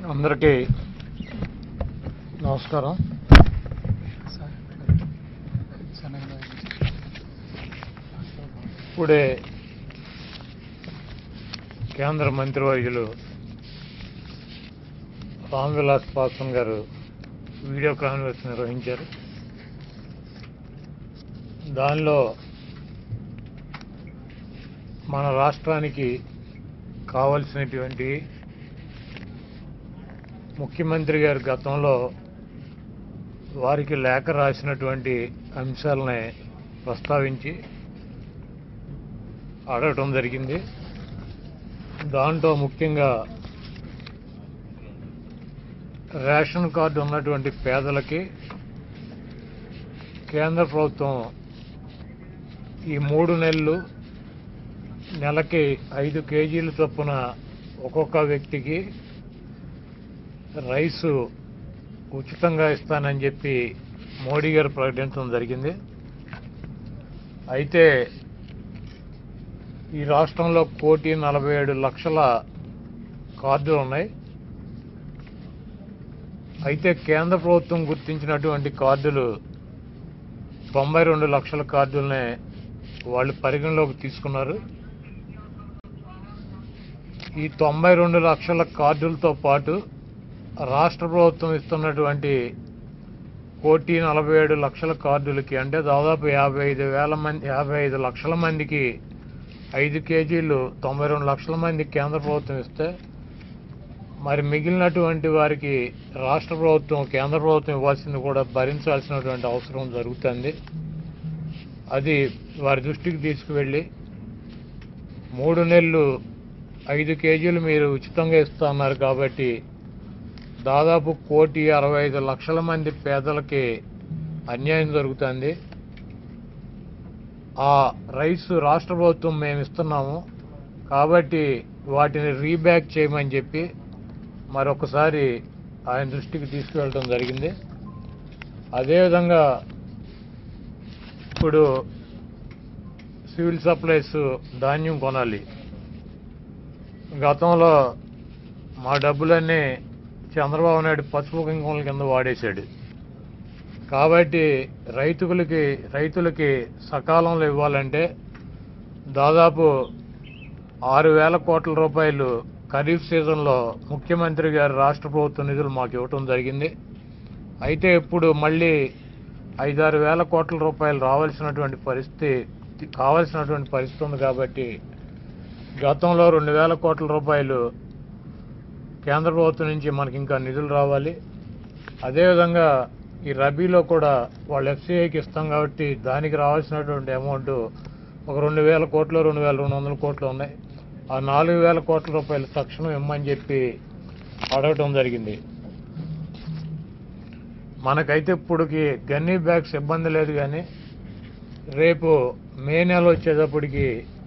అందరికీ నమస్కారం ఇప్పుడే కేంద్ర మంత్రివర్యులు రామ్ విలాస్ పాస్వాన్ గారు వీడియో కాన్ఫరెన్స్ నిర్వహించారు దానిలో మన రాష్ట్రానికి కావలసినటువంటి ముఖ్యమంత్రి గారు గతంలో వారికి లేఖ రాసినటువంటి అంశాలని ప్రస్తావించి అడగటం జరిగింది దాంట్లో ముఖ్యంగా రేషన్ కార్డు ఉన్నటువంటి పేదలకి కేంద్ర ప్రభుత్వం ఈ మూడు నెలలు నెలకి ఐదు కేజీల చొప్పున ఒక్కొక్క వ్యక్తికి రైసు ఉచితంగా ఇస్తానని చెప్పి మోడీ గారు ప్రకటించడం జరిగింది అయితే ఈ రాష్ట్రంలో కోటి నలభై ఏడు లక్షల కార్డులు ఉన్నాయి అయితే కేంద్ర ప్రభుత్వం గుర్తించినటువంటి కార్డులు తొంభై రెండు లక్షల కార్డులనే వాళ్ళు పరిగణలోకి తీసుకున్నారు ఈ తొంభై రెండు లక్షల కార్డులతో పాటు రాష్ట్ర ప్రభుత్వం ఇస్తున్నటువంటి కోటి నలభై ఏడు లక్షల కార్డులకి అంటే దాదాపు యాభై ఐదు వేల మంది యాభై ఐదు లక్షల మందికి ఐదు కేజీలు తొంభై రెండు లక్షల మందికి కేంద్ర ప్రభుత్వం ఇస్తే మరి మిగిలినటువంటి వారికి రాష్ట్ర ప్రభుత్వం కేంద్ర ప్రభుత్వం ఇవ్వాల్సింది కూడా భరించాల్సినటువంటి అవసరం జరుగుతుంది అది వారి దృష్టికి తీసుకువెళ్ళి మూడు నెలలు ఐదు కేజీలు మీరు ఉచితంగా ఇస్తా అన్నారు కాబట్టి దాదాపు కోటి అరవై ఐదు లక్షల మంది పేదలకి అన్యాయం జరుగుతుంది ఆ రైస్ రాష్ట్ర ప్రభుత్వం మేము ఇస్తున్నాము కాబట్టి వాటిని రీబ్యాక్ చేయమని చెప్పి మరొకసారి ఆయన దృష్టికి తీసుకువెళ్ళడం జరిగింది అదేవిధంగా ఇప్పుడు సివిల్ సప్లైస్ ధాన్యం కొనాలి గతంలో మా డబ్బులన్నీ చంద్రబాబు నాయుడు పసుపు కుంకుమల కింద వాడేశాడు కాబట్టి రైతులకి రైతులకి సకాలంలో ఇవ్వాలంటే దాదాపు ఆరు వేల కోట్ల రూపాయలు ఖరీఫ్ సీజన్లో ముఖ్యమంత్రి గారు రాష్ట్ర ప్రభుత్వ నిధులు మాకు ఇవ్వటం జరిగింది అయితే ఇప్పుడు మళ్ళీ ఐదారు వేల కోట్ల రూపాయలు రావాల్సినటువంటి పరిస్థితి కావాల్సినటువంటి పరిస్థితి ఉంది కాబట్టి గతంలో రెండు వేల కోట్ల రూపాయలు కేంద్ర ప్రభుత్వం నుంచి మనకి ఇంకా నిధులు రావాలి అదేవిధంగా ఈ రబీలో కూడా వాళ్ళు ఎఫ్సీఐకి ఇస్తాం కాబట్టి దానికి రావాల్సినటువంటి అమౌంట్ ఒక రెండు వేల కోట్లు రెండు వేల రెండు వందల కోట్లు ఉన్నాయి ఆ నాలుగు వేల కోట్ల రూపాయలు తక్షణం ఇమ్మని చెప్పి అడగటం జరిగింది మనకైతే ఇప్పుడుకి గన్నీ బ్యాగ్స్ ఇబ్బంది లేదు కానీ రేపు మే నెల వచ్చేటప్పటికి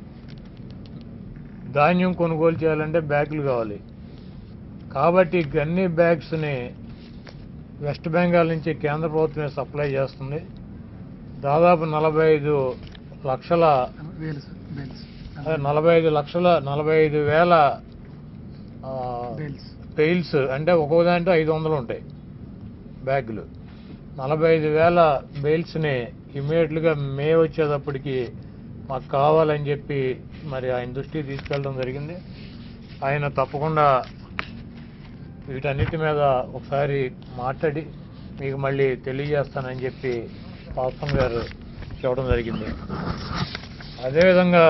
ధాన్యం కొనుగోలు చేయాలంటే బ్యాగులు కావాలి కాబట్టి గన్నీ బ్యాగ్స్ని వెస్ట్ బెంగాల్ నుంచి కేంద్ర ప్రభుత్వమే సప్లై చేస్తుంది దాదాపు నలభై ఐదు లక్షల వేలు సార్ బేల్స్ అదే నలభై ఐదు లక్షల నలభై ఐదు వేల ఆ, బేల్స్ పెయిల్స్ అంటే ఒక్కొక్క దాంట్లో ఐదు వందలు ఉంటాయి బ్యాగులు నలభై ఐదు వేల బెయిల్స్ని ఇమీడియట్గా మే వచ్చేటప్పటికి మాకు కావాలని చెప్పి మరి ఆయన దృష్టికి తీసుకెళ్ళడం జరిగింది ఆయన తప్పకుండా వీటన్నిటి మీద ఒకసారి మాట్లాడి మీకు మళ్ళీ తెలియజేస్తానని చెప్పి పాస్వాన్ గారు చెప్పడం జరిగింది అదేవిధంగా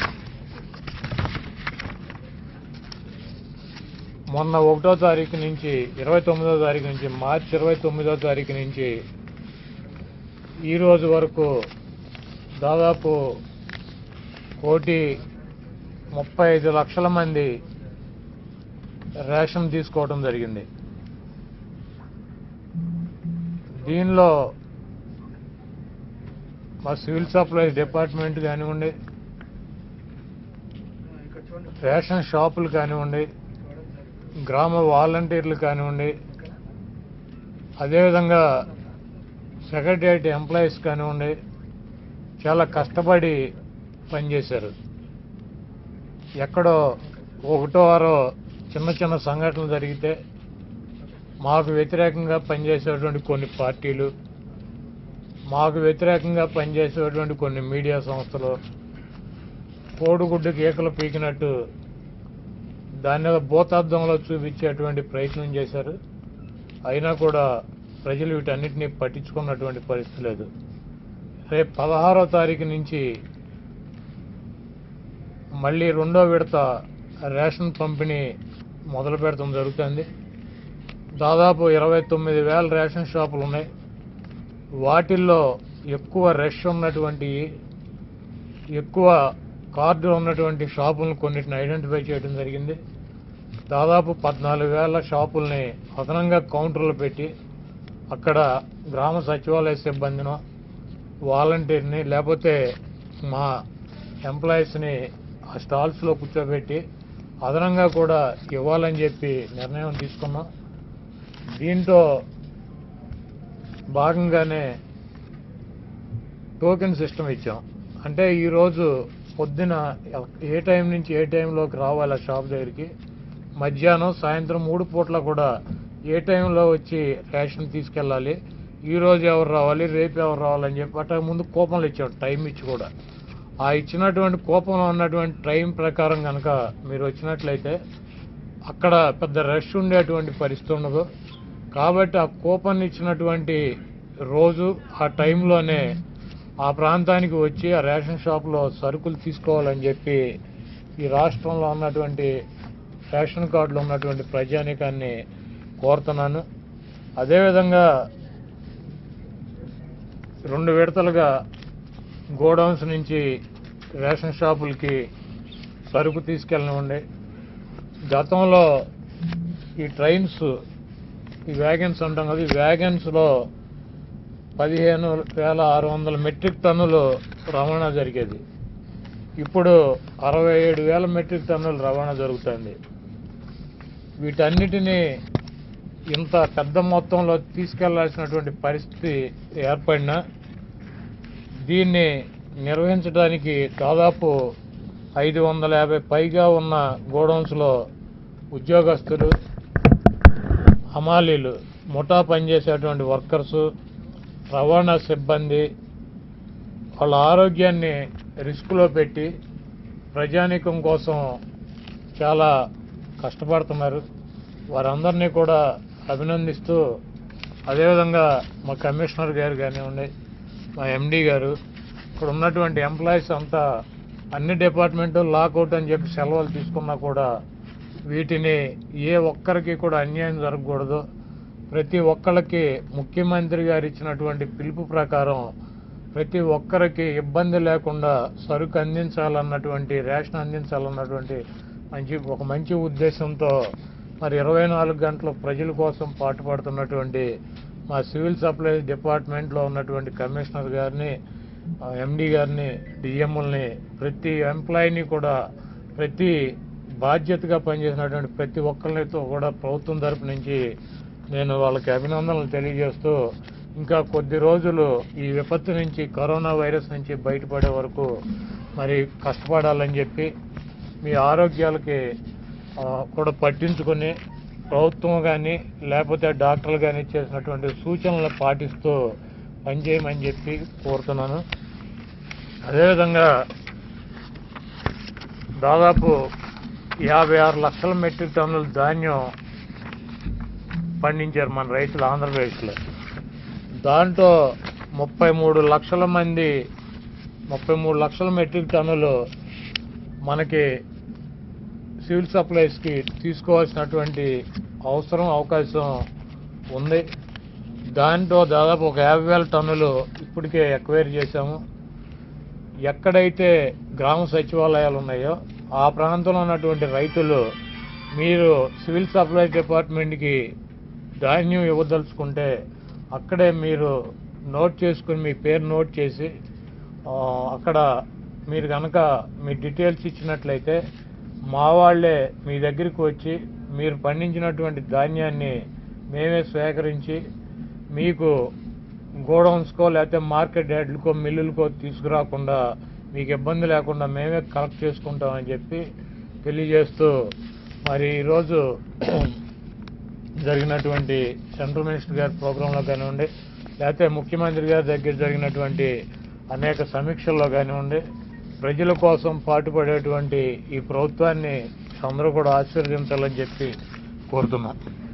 మొన్న ఒకటో తారీఖు నుంచి ఇరవై తొమ్మిదో తారీఖు నుంచి మార్చి ఇరవై తొమ్మిదో తారీఖు నుంచి ఈ రోజు వరకు దాదాపు కోటి ముప్పై ఐదు లక్షల మంది రేషన్ తీసుకోవడం జరిగింది దీనిలో మా సివిల్ సప్లైస్ డిపార్ట్మెంట్ కానివ్వండి రేషన్ షాపులు కానివ్వండి గ్రామ వాలంటీర్లు కానివ్వండి అదేవిధంగా సెక్రటరియట్ ఎంప్లాయీస్ కానివ్వండి చాలా కష్టపడి పనిచేశారు ఎక్కడో ఒకటో ఆరో చిన్న చిన్న సంఘటనలు జరిగితే మాకు వ్యతిరేకంగా పనిచేసేటువంటి కొన్ని పార్టీలు మాకు వ్యతిరేకంగా పనిచేసేటువంటి కొన్ని మీడియా సంస్థలు కోడిగుడ్డు కేకలు పీకినట్టు దాని మీద భూతార్థంలో చూపించేటువంటి ప్రయత్నం చేశారు అయినా కూడా ప్రజలు వీటన్నిటినీ పట్టించుకున్నటువంటి పరిస్థితి లేదు రేపు పదహారో తారీఖు నుంచి మళ్ళీ రెండో విడత రేషన్ పంపిణీ మొదలు పెడతాం జరుగుతుంది దాదాపు ఇరవై తొమ్మిది వేల రేషన్ షాపులు ఉన్నాయి వాటిల్లో ఎక్కువ రష్ ఉన్నటువంటి ఎక్కువ కార్డు ఉన్నటువంటి షాపులను కొన్నిటిని ఐడెంటిఫై చేయడం జరిగింది దాదాపు పద్నాలుగు వేల షాపుల్ని అదనంగా కౌంటర్లు పెట్టి అక్కడ గ్రామ సచివాలయ సిబ్బందినో వాలంటీర్ని లేకపోతే మా ఎంప్లాయీస్ని ఆ స్టాల్స్లో కూర్చోబెట్టి అదనంగా కూడా ఇవ్వాలని చెప్పి నిర్ణయం తీసుకున్నాం దీంట్లో భాగంగానే టోకెన్ సిస్టమ్ ఇచ్చాం అంటే ఈరోజు పొద్దున ఏ టైం నుంచి ఏ టైంలోకి రావాలి ఆ షాప్ దగ్గరికి మధ్యాహ్నం సాయంత్రం మూడు పూట్ల కూడా ఏ టైంలో వచ్చి రేషన్ తీసుకెళ్ళాలి ఈ రోజు ఎవరు రావాలి రేపు ఎవరు రావాలని చెప్పి అట్లా ముందు కూపన్లు ఇచ్చాం టైం ఇచ్చి కూడా ఆ ఇచ్చినటువంటి కూపంలో ఉన్నటువంటి టైం ప్రకారం కనుక మీరు వచ్చినట్లయితే అక్కడ పెద్ద రష్ ఉండేటువంటి పరిస్థితి ఉండదు కాబట్టి ఆ కూపన్ ఇచ్చినటువంటి రోజు ఆ టైంలోనే ఆ ప్రాంతానికి వచ్చి ఆ రేషన్ షాప్లో సరుకులు తీసుకోవాలని చెప్పి ఈ రాష్ట్రంలో ఉన్నటువంటి రేషన్ కార్డులో ఉన్నటువంటి ప్రజానీకాన్ని కోరుతున్నాను అదేవిధంగా రెండు విడతలుగా గోడౌన్స్ నుంచి రేషన్ షాపులకి సరుకు తీసుకెళ్ళనివ్వండి గతంలో ఈ ట్రైన్స్ ఈ వ్యాగన్స్ అంటాం కదా ఈ వ్యాగన్స్లో పదిహేను వేల ఆరు వందల మెట్రిక్ టన్నులు రవాణా జరిగేది ఇప్పుడు అరవై ఏడు వేల మెట్రిక్ టన్నులు రవాణా జరుగుతుంది వీటన్నిటినీ ఇంత పెద్ద మొత్తంలో తీసుకెళ్లాల్సినటువంటి పరిస్థితి ఏర్పడినా దీన్ని నిర్వహించడానికి దాదాపు ఐదు వందల యాభై పైగా ఉన్న గోడౌన్స్లో ఉద్యోగస్తులు హమాలీలు ముఠా పనిచేసేటువంటి వర్కర్సు రవాణా సిబ్బంది వాళ్ళ ఆరోగ్యాన్ని రిస్క్లో పెట్టి ప్రజానీకం కోసం చాలా కష్టపడుతున్నారు వారందరినీ కూడా అభినందిస్తూ అదేవిధంగా మా కమిషనర్ గారు కానివ్వండి మా ఎండి గారు ఇక్కడ ఉన్నటువంటి ఎంప్లాయీస్ అంతా అన్ని డిపార్ట్మెంటు లాకౌట్ అని చెప్పి సెలవులు తీసుకున్నా కూడా వీటిని ఏ ఒక్కరికి కూడా అన్యాయం జరగకూడదు ప్రతి ఒక్కళ్ళకి ముఖ్యమంత్రి గారు ఇచ్చినటువంటి పిలుపు ప్రకారం ప్రతి ఒక్కరికి ఇబ్బంది లేకుండా సరుకు అందించాలన్నటువంటి రేషన్ అందించాలన్నటువంటి మంచి ఒక మంచి ఉద్దేశంతో మరి ఇరవై నాలుగు గంటలు ప్రజల కోసం పాటుపడుతున్నటువంటి మా సివిల్ సప్లైస్ డిపార్ట్మెంట్లో ఉన్నటువంటి కమిషనర్ గారిని ఎండి గారిని డిఎంఎల్ని ప్రతి ఎంప్లాయీని కూడా ప్రతి బాధ్యతగా పనిచేసినటువంటి ప్రతి ఒక్కరితో కూడా ప్రభుత్వం తరపు నుంచి నేను వాళ్ళకి అభినందనలు తెలియజేస్తూ ఇంకా కొద్ది రోజులు ఈ విపత్తు నుంచి కరోనా వైరస్ నుంచి బయటపడే వరకు మరి కష్టపడాలని చెప్పి మీ ఆరోగ్యాలకి ఆ, కూడా పట్టించుకొని ప్రభుత్వం కానీ లేకపోతే డాక్టర్లు కానీ చేసినటువంటి సూచనలు పాటిస్తూ పనిచేయమని చెప్పి కోరుతున్నాను అదేవిధంగా దాదాపు యాభై ఆరు లక్షల మెట్రిక్ టన్నుల ధాన్యం పండించారు మన రైతులు ఆంధ్రప్రదేశ్లో దాంట్లో ముప్పై మూడు లక్షల మంది ముప్పై మూడు లక్షల మెట్రిక్ టన్నులు మనకి సివిల్ సప్లైస్కి తీసుకోవాల్సినటువంటి అవసరం అవకాశం ఉంది దాంట్లో దాదాపు ఒక యాభై వేల టన్నులు ఇప్పటికే ఎక్వైర్ చేశాము ఎక్కడైతే గ్రామ సచివాలయాలు ఉన్నాయో ఆ ప్రాంతంలో ఉన్నటువంటి రైతులు మీరు సివిల్ సప్లై డిపార్ట్మెంట్కి ధాన్యం ఇవ్వదలుచుకుంటే అక్కడే మీరు నోట్ చేసుకుని మీ పేరు నోట్ చేసి ఆ, అక్కడ మీరు కనుక మీ డీటెయిల్స్ ఇచ్చినట్లయితే మా వాళ్ళే మీ దగ్గరికి వచ్చి మీరు పండించినటువంటి ధాన్యాన్ని మేమే స్వీకరించి మీకు గోడౌన్స్కో లేకపోతే మార్కెట్ యార్డ్లకో మిల్లులకో తీసుకురాకుండా మీకు ఇబ్బంది లేకుండా మేమే కలెక్ట్ చేసుకుంటామని చెప్పి తెలియజేస్తూ మరి ఈరోజు జరిగినటువంటి సెంట్రల్ మినిస్టర్ గారి ప్రోగ్రాంలో కానివ్వండి లేకపోతే ముఖ్యమంత్రి గారి దగ్గర జరిగినటువంటి అనేక సమీక్షల్లో కానివ్వండి ప్రజల కోసం పాటుపడేటువంటి ఈ ప్రభుత్వాన్ని అందరూ కూడా ఆశీర్వదించాలని చెప్పి కోరుతున్నాం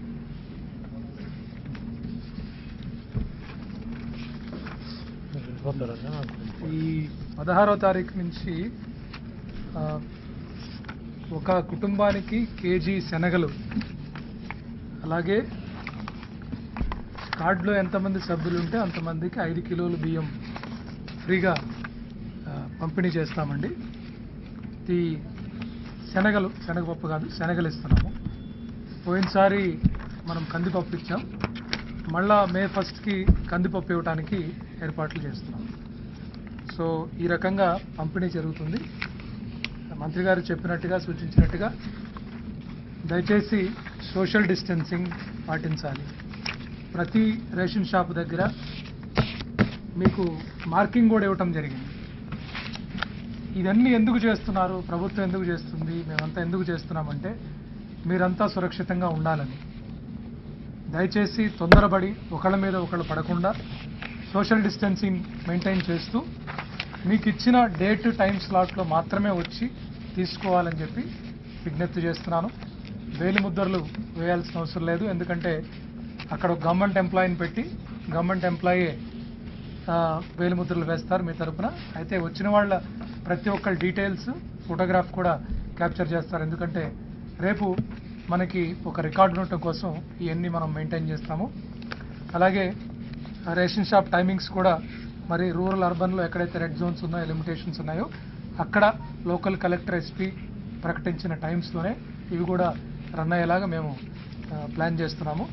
ఈ పదహారో తారీఖు నుంచి ఆ, ఒక కుటుంబానికి కేజీ శనగలు అలాగే కార్డులో ఎంతమంది సభ్యులు ఉంటే అంతమందికి ఐదు కిలోలు బియ్యం ఫ్రీగా ఆ, పంపిణీ చేస్తామండి ఈ శనగలు శనగపప్పు కాదు శనగలు ఇస్తున్నాము పోయినసారి మనం కందిపప్పు ఇచ్చాం మళ్ళా మే ఫస్ట్కి కందిపప్పు ఇవ్వడానికి ఏర్పాట్లు చేస్తున్నాం సో ఈ రకంగా పంపిణీ జరుగుతుంది మంత్రి గారు చెప్పినట్టుగా సూచించినట్టుగా దయచేసి సోషల్ డిస్టెన్సింగ్ పాటించాలి ప్రతి రేషన్ షాప్ దగ్గర మీకు మార్కింగ్ కూడా ఇవ్వటం జరిగింది ఇవన్నీ ఎందుకు చేస్తున్నారు ప్రభుత్వం ఎందుకు చేస్తుంది మేమంతా ఎందుకు చేస్తున్నామంటే మీరంతా సురక్షితంగా ఉండాలని దయచేసి తొందరపడి ఒకళ్ళ మీద ఒకళ్ళు పడకుండా సోషల్ డిస్టెన్సింగ్ మెయింటైన్ చేస్తూ మీకు ఇచ్చిన డేట్ టైం స్లాట్లో మాత్రమే వచ్చి తీసుకోవాలని చెప్పి విజ్ఞప్తి చేస్తున్నాను వేలి ముద్రలు వేయాల్సిన అవసరం లేదు ఎందుకంటే అక్కడ ఒక గవర్నమెంట్ ఎంప్లాయీని పెట్టి గవర్నమెంట్ ఎంప్లాయీ వేలి ముద్రలు వేస్తారు మీ తరపున అయితే వచ్చిన వాళ్ళ ప్రతి ఒక్కరి డీటెయిల్స్ ఫోటోగ్రాఫ్ కూడా క్యాప్చర్ చేస్తారు ఎందుకంటే రేపు మనకి ఒక రికార్డు ఉండటం కోసం ఇవన్నీ మనం మెయింటైన్ చేస్తాము అలాగే ఆ రేషన్ షాప్ టైమింగ్స్ కూడా మరి రూరల్ అర్బన్లో ఎక్కడైతే రెడ్ జోన్స్ ఉన్నాయో లిమిటేషన్స్ ఉన్నాయో అక్కడ లోకల్ కలెక్టర్ ఎస్పీ ప్రకటించిన టైమ్స్లోనే ఇవి కూడా రన్ అయ్యేలాగా మేము ఆ, ప్లాన్ చేస్తున్నాము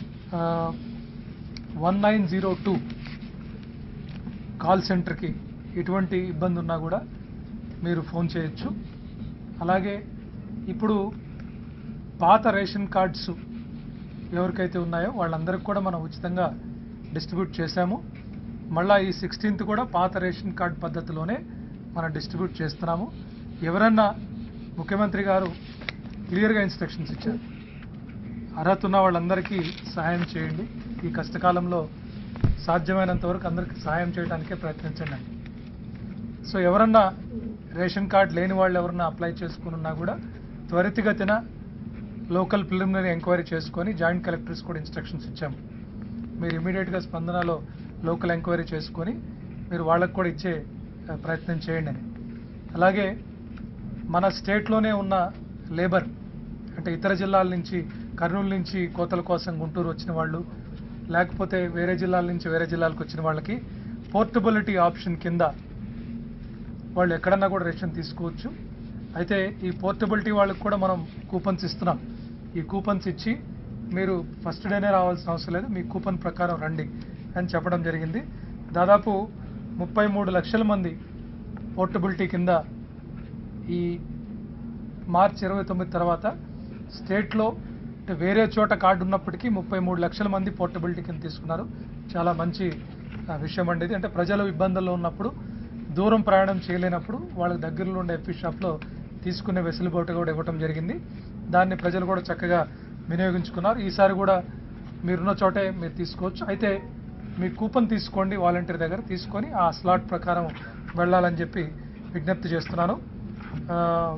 one nine zero two call సెంటర్కి ఎటువంటి ఇబ్బంది ఉన్నా కూడా మీరు ఫోన్ చేయొచ్చు అలాగే ఇప్పుడు పాత రేషన్ కార్డ్స్ ఎవరికైతే ఉన్నాయో వాళ్ళందరికీ కూడా మనం ఉచితంగా డిస్ట్రిబ్యూట్ చేశాము మళ్ళా ఈ సిక్స్టీన్త్ కూడా పాత రేషన్ కార్డ్ పద్ధతిలోనే మనం డిస్ట్రిబ్యూట్ చేస్తున్నాము ఎవరన్నా ముఖ్యమంత్రి గారు క్లియర్గా ఇన్స్ట్రక్షన్స్ ఇచ్చారు అర్హత ఉన్న వాళ్ళందరికీ సహాయం చేయండి ఈ కష్టకాలంలో సాధ్యమైనంత వరకు అందరికీ సహాయం చేయడానికే ప్రయత్నించండి సో ఎవరన్నా రేషన్ కార్డ్ లేని వాళ్ళు ఎవరన్నా అప్లై చేసుకుని ఉన్నా కూడా త్వరితగతిన లోకల్ ప్రిలిమినరీ ఎంక్వైరీ చేసుకొని జాయింట్ కలెక్టర్స్ కూడా ఇన్స్ట్రక్షన్స్ ఇచ్చాము మీరు ఇమీడియట్గా స్పందనలో లోకల్ ఎంక్వైరీ చేసుకొని మీరు వాళ్ళకు కూడా ఇచ్చే ఆ, ప్రయత్నం చేయండి అని అలాగే మన స్టేట్లోనే ఉన్న లేబర్ అంటే ఇతర జిల్లాల నుంచి కర్నూలు నుంచి కోతల కోసం గుంటూరు వచ్చిన వాళ్ళు లేకపోతే వేరే జిల్లాల నుంచి వేరే జిల్లాలకు వచ్చిన వాళ్ళకి పోర్టబిలిటీ ఆప్షన్ కింద వాళ్ళు ఎక్కడన్నా కూడా రేషన్ తీసుకోవచ్చు అయితే ఈ పోర్టబిలిటీ వాళ్ళకి కూడా మనం కూపన్స్ ఇస్తున్నాం ఈ కూపన్స్ ఇచ్చి మీరు ఫస్ట్ డేనే రావాల్సిన అవసరం లేదు మీ కూపన్ ప్రకారం రండి అని చెప్పడం జరిగింది దాదాపు ముప్పై మూడు లక్షల మంది పోర్టబిలిటీ కింద ఈ మార్చి ఇరవై తొమ్మిది తర్వాత స్టేట్లో అంటే వేరే చోట కార్డు ఉన్నప్పటికీ ముప్పై మూడు లక్షల మంది పోర్టబిలిటీ కింద తీసుకున్నారు చాలా మంచి ఆ, విషయం అండి ఇది అంటే ప్రజలు ఇబ్బందుల్లో ఉన్నప్పుడు దూరం ప్రయాణం చేయలేనప్పుడు వాళ్ళకి దగ్గరలో ఉండే ఎఫీ షాప్లో తీసుకునే వెసులుబాటు కూడా ఇవ్వటం జరిగింది దాన్ని ప్రజలు కూడా చక్కగా వినియోగించుకున్నారు ఈసారి కూడా మీరున్న చోటే మీరు తీసుకోవచ్చు అయితే మీ కూపన్ తీసుకోండి వాలంటీర్ దగ్గర తీసుకొని ఆ స్లాట్ ప్రకారం వెళ్ళాలని చెప్పి విజ్ఞప్తి చేస్తున్నాను ఆ,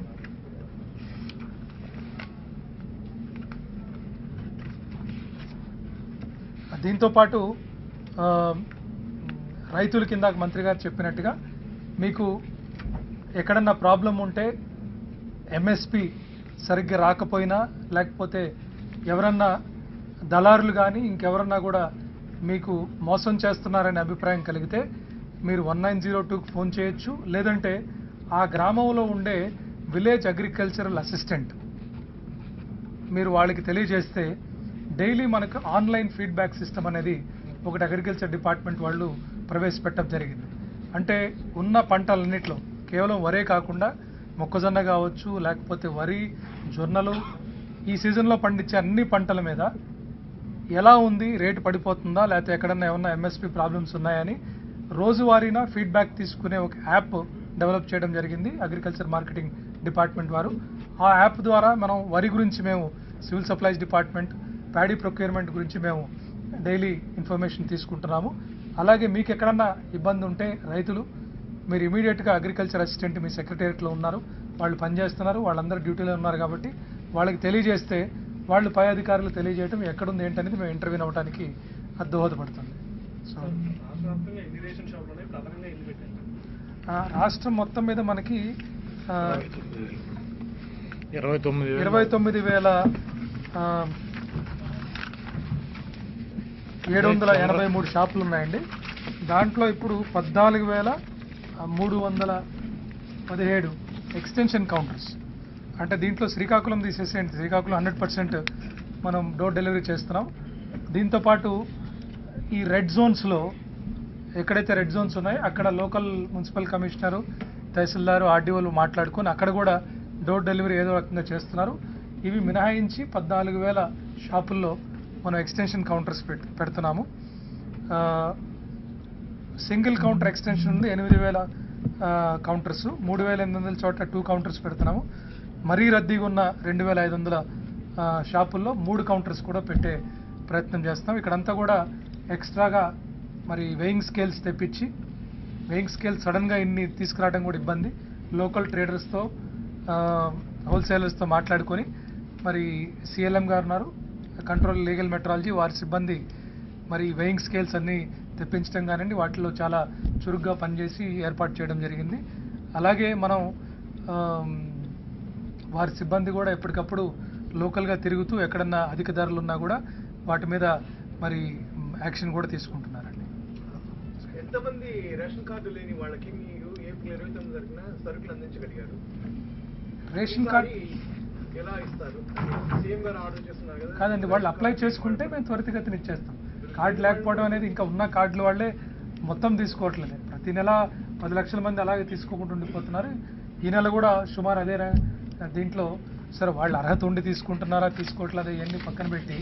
దీంతో పాటు ఆ, రైతుల కింద మంత్రి గారు చెప్పినట్టుగా మీకు ఎక్కడన్నా ప్రాబ్లం ఉంటే ఎంఎస్పి సరిగ్గా రాకపోయినా లేకపోతే ఎవరన్నా దళారులు కానీ ఇంకెవరన్నా కూడా మీకు మోసం చేస్తున్నారనే అభిప్రాయం కలిగితే మీరు వన్ నైన్ జీరో టూకి ఫోన్ చేయొచ్చు లేదంటే ఆ గ్రామంలో ఉండే విలేజ్ అగ్రికల్చరల్ అసిస్టెంట్ మీరు వాళ్ళకి తెలియజేస్తే డైలీ మనకు ఆన్లైన్ ఫీడ్బ్యాక్ సిస్టమ్ అనేది ఒకటి అగ్రికల్చర్ డిపార్ట్మెంట్ వాళ్ళు ప్రవేశపెట్టడం జరిగింది అంటే ఉన్న పంటలన్నిట్లో కేవలం వరే కాకుండా మొక్కజొన్న కావచ్చు లేకపోతే వరి జొన్నలు ఈ సీజన్లో పండించే అన్ని పంటల మీద ఎలా ఉంది రేటు పడిపోతుందా లేకపోతే ఎక్కడన్నా ఏమన్నా ఎంఎస్పి ప్రాబ్లమ్స్ ఉన్నాయని రోజువారీనా ఫీడ్బ్యాక్ తీసుకునే ఒక యాప్ డెవలప్ చేయడం జరిగింది అగ్రికల్చర్ మార్కెటింగ్ డిపార్ట్మెంట్ వారు ఆ యాప్ ద్వారా మనం వరి గురించి మేము civil supplies department paddy procurement గురించి మేము డైలీ ఇన్ఫర్మేషన్ తీసుకుంటున్నాము అలాగే మీకు ఎక్కడన్నా ఇబ్బంది ఉంటే రైతులు మీరు ఇమీడియట్గా అగ్రికల్చర్ అసిస్టెంట్ మీ సెక్రటేరియట్లో ఉన్నారు వాళ్ళు పనిచేస్తున్నారు వాళ్ళందరూ డ్యూటీలో ఉన్నారు కాబట్టి వాళ్ళకి తెలియజేస్తే వాళ్ళు పై అధికారులు తెలియజేయటం ఎక్కడుంది ఏంటనేది మేము ఇంటర్వ్యూ అవ్వడానికి అది దోహదపడుతుంది సో రాష్ట్రవ్యాప్తంగా ఎన్ని రేషన్ షాపులు ఉన్నాయి ప్రధానంగా ఎన్ని పెట్టారు ఆ, రాష్ట్రం మొత్తం మీద మనకి ఆ, ఇరవై తొమ్మిది వేలు. ఇరవై తొమ్మిది వేల ఆ, ఏడు వందల ఎనభై మూడు షాపులు ఉన్నాయండి దాంట్లో ఇప్పుడు పద్నాలుగు వేల ఆ, మూడు వందల పదిహేడు ఎక్స్టెన్షన్ కౌంటర్స్ అంటే దీంట్లో శ్రీకాకుళం తీసేసేయండి శ్రీకాకుళం హండ్రెడ్ పర్సెంట్ మనం డోర్ డెలివరీ చేస్తున్నాం దీంతోపాటు ఈ రెడ్ జోన్స్లో ఎక్కడైతే రెడ్ జోన్స్ ఉన్నాయో అక్కడ లోకల్ మున్సిపల్ కమిషనరు తహసీల్దారు ఆర్డీఓలు మాట్లాడుకొని అక్కడ కూడా డోర్ డెలివరీ ఏదో రకంగా చేస్తున్నారు ఇవి మినహాయించి పద్నాలుగు వేల షాపుల్లో మనం ఎక్స్టెన్షన్ కౌంటర్స్ పెట్ పెడుతున్నాము ఆ, సింగిల్ కౌంటర్ ఎక్స్టెన్షన్ ఉంది ఎనిమిది వేల కౌంటర్స్ మూడు వేల ఎనిమిది వందల చోట్ల టూ కౌంటర్స్ పెడుతున్నాము మరీ రద్దీగా ఉన్న రెండు వేల ఐదు వందల ఆ, షాపుల్లో మూడు కౌంటర్స్ కూడా పెట్టే ప్రయత్నం చేస్తాం ఇక్కడంతా కూడా ఎక్స్ట్రాగా మరి వెయింగ్ స్కేల్స్ తెప్పించి వెయింగ్ స్కేల్ సడన్గా ఇన్ని తీసుకురావడం కూడా ఇబ్బంది లోకల్ ట్రేడర్స్తో హోల్సేలర్స్తో మాట్లాడుకొని మరి సిఎల్ఎం గారు ఉన్నారు కంట్రోల్ లీగల్ మెట్రాలజీ వారి సిబ్బంది మరి వెయింగ్ స్కేల్స్ అన్నీ తెప్పించడం కానివ్వండి వాటిలో చాలా చురుగ్గా పనిచేసి ఏర్పాటు చేయడం జరిగింది అలాగే మనం ఆమ్, వారి సిబ్బంది కూడా ఎప్పటికప్పుడు లోకల్గా తిరుగుతూ ఎక్కడన్నా అధిక ధరలు ఉన్నా కూడా వాటి మీద మరి యాక్షన్ కూడా తీసుకుంటున్నారండి ఎంతమంది రేషన్ కార్డు లేని వాళ్ళకి మీరు ఏప్రిల్ ఇరవై తొమ్మిది జరిగిన సరుకులు అందించగలిగారు రేషన్ కార్డ్ ఈసారి ఎలా ఇస్తారు సీఎం గారు ఆర్డర్ చేస్తున్నారు కదా కాదండి వాళ్ళు అప్లై చేసుకుంటే మేము త్వరితగతిన ఇచ్చేస్తాం కార్డు లేకపోవడం అనేది ఇంకా ఉన్న కార్డులు వాళ్ళే మొత్తం తీసుకోవట్లేదు ప్రతి నెల పది లక్షల మంది అలాగే తీసుకోకుండా ఉండిపోతున్నారు ఈ నెల కూడా సుమారు అదే రా- దీంట్లో సరే వాళ్ళు అర్హత ఉండి తీసుకుంటున్నారా తీసుకోవట్లేదా ఇవన్నీ పక్కన పెట్టి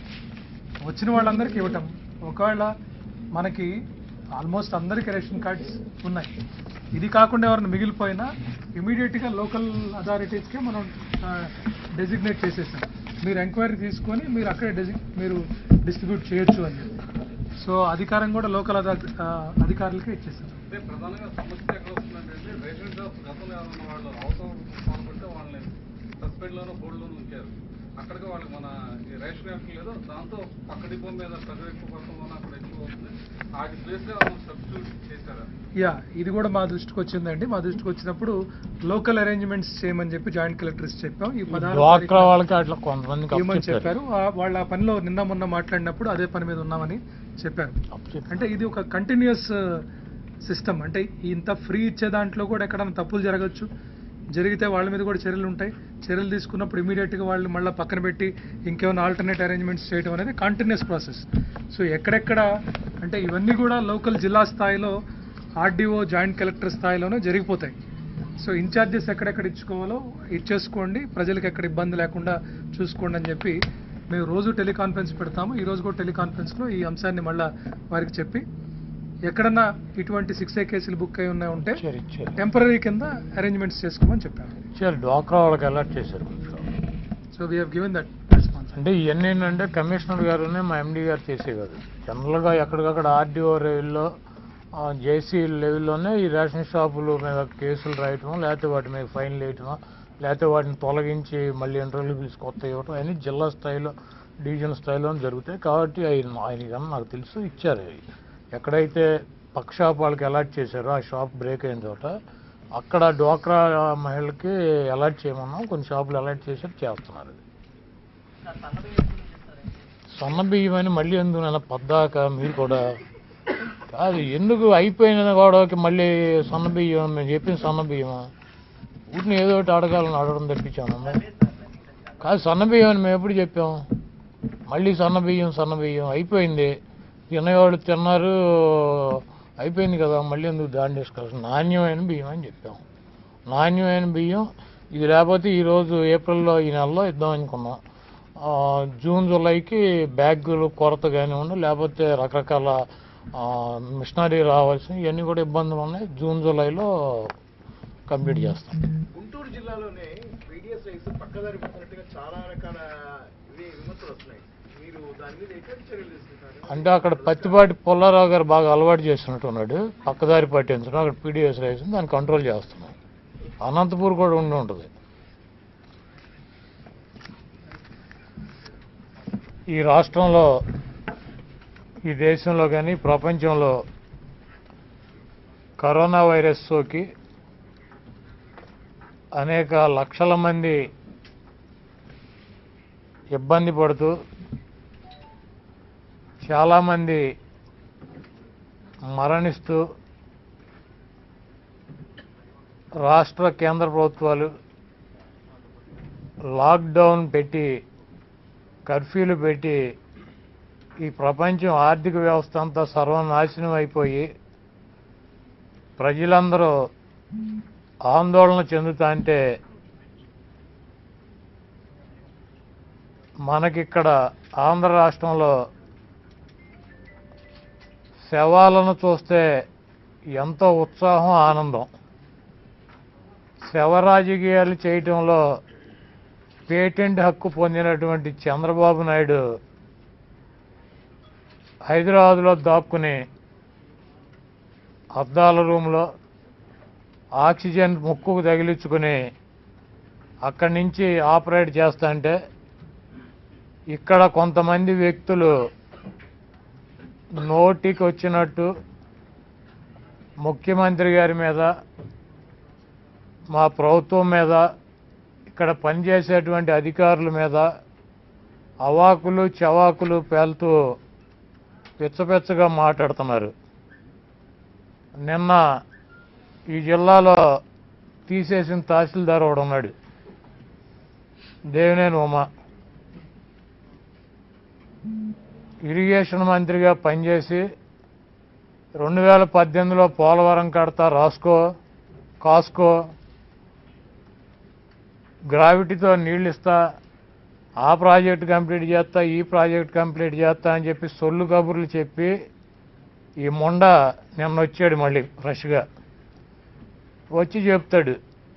వచ్చిన వాళ్ళందరికీ ఇవ్వటం ఒకవేళ మనకి ఆల్మోస్ట్ అందరికీ రేషన్ కార్డ్స్ ఉన్నాయి ఇది కాకుండా ఎవరైనా మిగిలిపోయినా ఇమీడియట్గా లోకల్ అథారిటీస్కే మనం డెసిగ్నేట్ చేసేసాం మీరు ఎంక్వైరీ తీసుకొని మీరు అక్కడే డెసి మీరు డిస్ట్రిబ్యూట్ చేయొచ్చు అని చెప్పి సో అధికారం కూడా లోకల్ అధికారులకే ఇచ్చేసాం అంటే ప్రధానంగా సమస్య ఎక్కడ వస్తుందంటే రేషన్ షాప్ గతంలో ఎవరన్నా వాళ్ళు అవసరం పాల్పడితే వాళ్ళని సస్పెండ్లోనూ హోల్డ్లోనూ ఉంచారు అక్కడికి వాళ్ళకి మన ఈ రేషన్ యాక్ట్ లేదో దాంతో పక్క డిపో మీద ప్రజలు ఎక్కువ పడటం వల్ల అక్కడ ఎక్కువ అవుతుంది వాటి ప్లేస్లో సబ్స్టిట్యూట్ చేశారా యా ఇది కూడా మా దృష్టికి వచ్చిందండి మా దృష్టికి వచ్చినప్పుడు లోకల్ అరేంజ్మెంట్స్ చేయమని చెప్పి జాయింట్ కలెక్టర్స్ చెప్పాం ఈ పదహారు డ్వాక్రా వాళ్ళకి అట్లా కొంతమందికి ఇవ్వమని అప్పచెప్పారు చెప్పారు ఆ- వాళ్ళ ఆ పనిలో నిన్న మొన్న మాట్లాడినప్పుడు అదే పని మీద ఉన్నామని చెప్పారు అప్పచెప్పారు. అంటే ఇది ఒక కంటిన్యూస్ సిస్టమ్ అంటే ఇంత ఫ్రీ ఇచ్చే దాంట్లో కూడా ఎక్కడైనా తప్పులు జరగచ్చు జరిగితే వాళ్ళ మీద కూడా చర్యలు ఉంటాయి చర్యలు తీసుకున్నప్పుడు ఇమీడియట్గా వాళ్ళు మళ్ళీ పక్కన పెట్టి ఇంకేమైనా ఆల్టర్నేట్ అరేంజ్మెంట్స్ చేయడం అనేది కంటిన్యూస్ ప్రాసెస్ సో ఎక్కడెక్కడ అంటే ఇవన్నీ కూడా లోకల్ జిల్లా స్థాయిలో ఆర్డీఓ జాయింట్ కలెక్టర్ స్థాయిలోనే జరిగిపోతాయి సో ఇన్ఛార్జెస్ ఎక్కడెక్కడ ఇచ్చుకోవాలో ఇచ్చేసుకోండి ప్రజలకు ఎక్కడ ఇబ్బంది లేకుండా చూసుకోండి అని చెప్పి మేము రోజు టెలికాన్ఫరెన్స్ పెడతాము ఈ రోజు కూడా టెలికాన్ఫరెన్స్లో ఈ అంశాన్ని మళ్ళా వారికి చెప్పి ఎక్కడన్నా ఇటువంటి సిక్స్ ఏ కేసులు బుక్ అయి ఉన్నాయి ఉంటే ఇచ్చారు ఇచ్చారు టెంపరీ కింద అరేంజ్మెంట్స్ చేసుకోమని చెప్పాము ఇచ్చారు డ్వాక్రా వాళ్ళకి అలర్ట్ చేశారు so we given that response అంటే ఇవన్నీ ఏంటంటే కమిషనర్ గారునే మా ఎండి గారు చేసేవారు జనరల్గా ఎక్కడికక్కడ ఆర్డీఓ లెవెల్లో జేసీ లెవెల్లోనే ఈ రేషన్ షాపుల మీద కేసులు రాయటం లేకపోతే వాటి మీద ఫైన్లు వేయటం లేకపోతే వాటిని తొలగించి మళ్ళీ ఇంటర్వ్యూలు పిలిచి కొత్త ఇవ్వటం అన్నీ జిల్లా స్థాయిలో డివిజన్ స్థాయిలో జరుగుతాయి కాబట్టి ఆయన ఆయన కానీ నాకు తెలుసు ఇచ్చారు అవి. ఎక్కడైతే పక్క షాప్ వాళ్ళకి అలాట్ చేశారో ఆ షాప్ బ్రేక్ అయిన చోట అక్కడ డ్వాక్రా మహిళలకి అలాట్ చేయమన్నాం కొన్ని షాపులు అలాట్ చేశారు చేస్తున్నారు అది సన్న బియ్యం అని మళ్ళీ ఎందుకు నన్ను పద్దాక మీరు కూడా కాదు ఎందుకు అయిపోయిన గొడవకి మళ్ళీ సన్న బియ్యం మేము చెప్పిన సన్న బియ్యమా ఊరిని ఏదో ఒకటి అడగాలని అడగడం తెప్పించాము కాదు సన్న బియ్యం అని మేము ఎప్పుడు చెప్పాం మళ్ళీ సన్న బియ్యం సన్న బియ్యం అయిపోయింది తినేవాళ్ళు తిన్నారు అయిపోయింది కదా మళ్ళీ ఎందుకు దాని డిస్కషన్ నాణ్యమైన బియ్యం అని చెప్పాం నాణ్యమైన బియ్యం ఇది లేకపోతే ఈరోజు ఏప్రిల్లో ఈ నెలలో ఇద్దాం అనుకున్నాం ఆ, జూన్ జూలైకి బ్యాగులు కొరత కానివ్వండి లేకపోతే రకరకాల ఆ, మిషనరీ రావాల్సిన ఇవన్నీ కూడా ఇబ్బందులు ఉన్నాయి జూన్ జూలైలో కంప్లీట్ చేస్తాం గుంటూరు జిల్లాలోనే పీడిఎస్ రైస్ పక్కదారి పడుతున్నట్టుగా చాలా రకాల ఇవి విమర్శలు వస్తున్నాయి మీరు దాని మీద ఎటువంటి చర్యలు తీసుకుంటారు అంటే అక్కడ పత్తిపాటి పుల్లారావు గారు బాగా అలవాటు చేస్తున్నట్టున్నాడు పక్కదారి పట్టించడం అక్కడ పీడిఎస్ రైస్ దాన్ని కంట్రోల్ చేస్తున్నాం అనంతపూర్ కూడా ఉండి ఉంటుంది ఈ రాష్ట్రంలో ఈ దేశంలో కానీ ప్రపంచంలో కరోనా వైరస్ సోకి అనేక లక్షల మంది ఇబ్బంది పడుతూ చాలామంది మరణిస్తూ రాష్ట్ర కేంద్ర ప్రభుత్వాలు లాక్డౌన్ పెట్టి కర్ఫ్యూలు పెట్టి ఈ ప్రపంచం ఆర్థిక వ్యవస్థ అంతా సర్వనాశనం అయిపోయి ప్రజలందరూ ఆందోళన చెందుతా అంటే మనకిక్కడ ఆంధ్ర రాష్ట్రంలో శవాలను చూస్తే ఎంతో ఉత్సాహం ఆనందం శవ రాజకీయాలు చేయటంలో పేటెంట్ హక్కు పొందినటువంటి చంద్రబాబు నాయుడు హైదరాబాద్లో దాక్కుని అద్దాల రూమ్లో ఆక్సిజన్ ముక్కుకు తగిలించుకుని అక్కడి నుంచి ఆపరేట్ చేస్తా అంటే ఇక్కడ కొంతమంది వ్యక్తులు నోటికి వచ్చినట్టు ముఖ్యమంత్రి గారి మీద మా ప్రభుత్వం మీద ఇక్కడ పనిచేసేటువంటి అధికారుల మీద అవాకులు చవాకులు పేలుతూ పిచ్చపిచ్చగా మాట్లాడుతున్నారు నిన్న ఈ జిల్లాలో తీసేసిన తహసీల్దార్ ఒకడు ఉన్నాడు దేవినేని ఉమా ఇరిగేషన్ మంత్రిగా పనిచేసి రెండు వేల పద్దెనిమిదిలో పోలవరం కడతా రాసుకో కాస్కో గ్రావిటీతో నీళ్ళు ఇస్తా ఆ ప్రాజెక్ట్ కంప్లీట్ చేస్తా ఈ ప్రాజెక్ట్ కంప్లీట్ చేస్తా అని చెప్పి సొల్లు కబుర్లు చెప్పి ఈ మొండ నిన్న వచ్చాడు మళ్ళీ ఫ్రెష్గా వచ్చి చెప్తాడు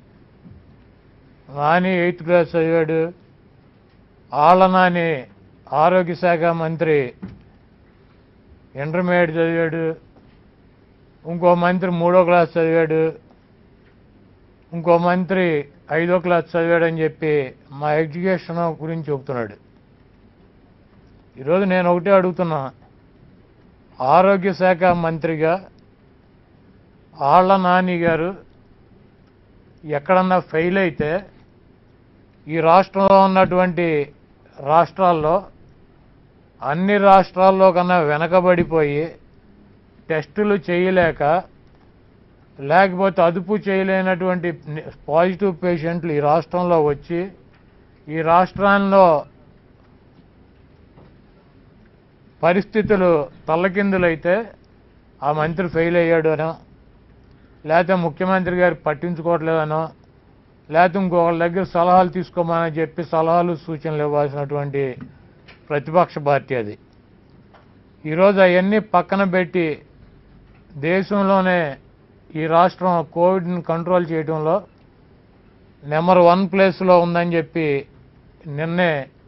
నాని ఎయిత్ క్లాస్ చదివాడు ఆళ్ళ నాని ఆరోగ్య శాఖ మంత్రి ఇంటర్మీడియట్ చదివాడు ఇంకో మంత్రి మూడో క్లాస్ చదివాడు ఇంకో మంత్రి ఐదో క్లాస్ చదివాడని చెప్పి మా ఎడ్యుకేషన్ గురించి చెబుతున్నాడు ఈరోజు నేను ఒకటే అడుగుతున్నా ఆరోగ్య శాఖ మంత్రిగా ఆళ్ళ నాని గారు ఎక్కడన్నా ఫెయిల్ అయితే ఈ రాష్ట్రంలో ఉన్నటువంటి రాష్ట్రాల్లో అన్ని రాష్ట్రాల్లో కన్నా వెనకబడిపోయి టెస్టులు చేయలేక లేకపోతే అదుపు చేయలేనటువంటి పాజిటివ్ పేషెంట్లు ఈ రాష్ట్రంలో వచ్చి ఈ రాష్ట్రాల్లో పరిస్థితులు తల్లకిందులైతే ఆ మంత్రి ఫెయిల్ అయ్యాడు అనో లేకపోతే ముఖ్యమంత్రి గారు పట్టించుకోవట్లేదనో లేకపోతే ఇంకొకళ్ళ దగ్గర సలహాలు తీసుకోమని చెప్పి సలహాలు సూచనలు ఇవ్వాల్సినటువంటి ప్రతిపక్ష పార్టీ అది ఈరోజు అవన్నీ పక్కన పెట్టి దేశంలోనే ఈ రాష్ట్రం కోవిడ్ని కంట్రోల్ చేయడంలో నెంబర్ వన్ ప్లేస్లో ఉందని చెప్పి నిన్నే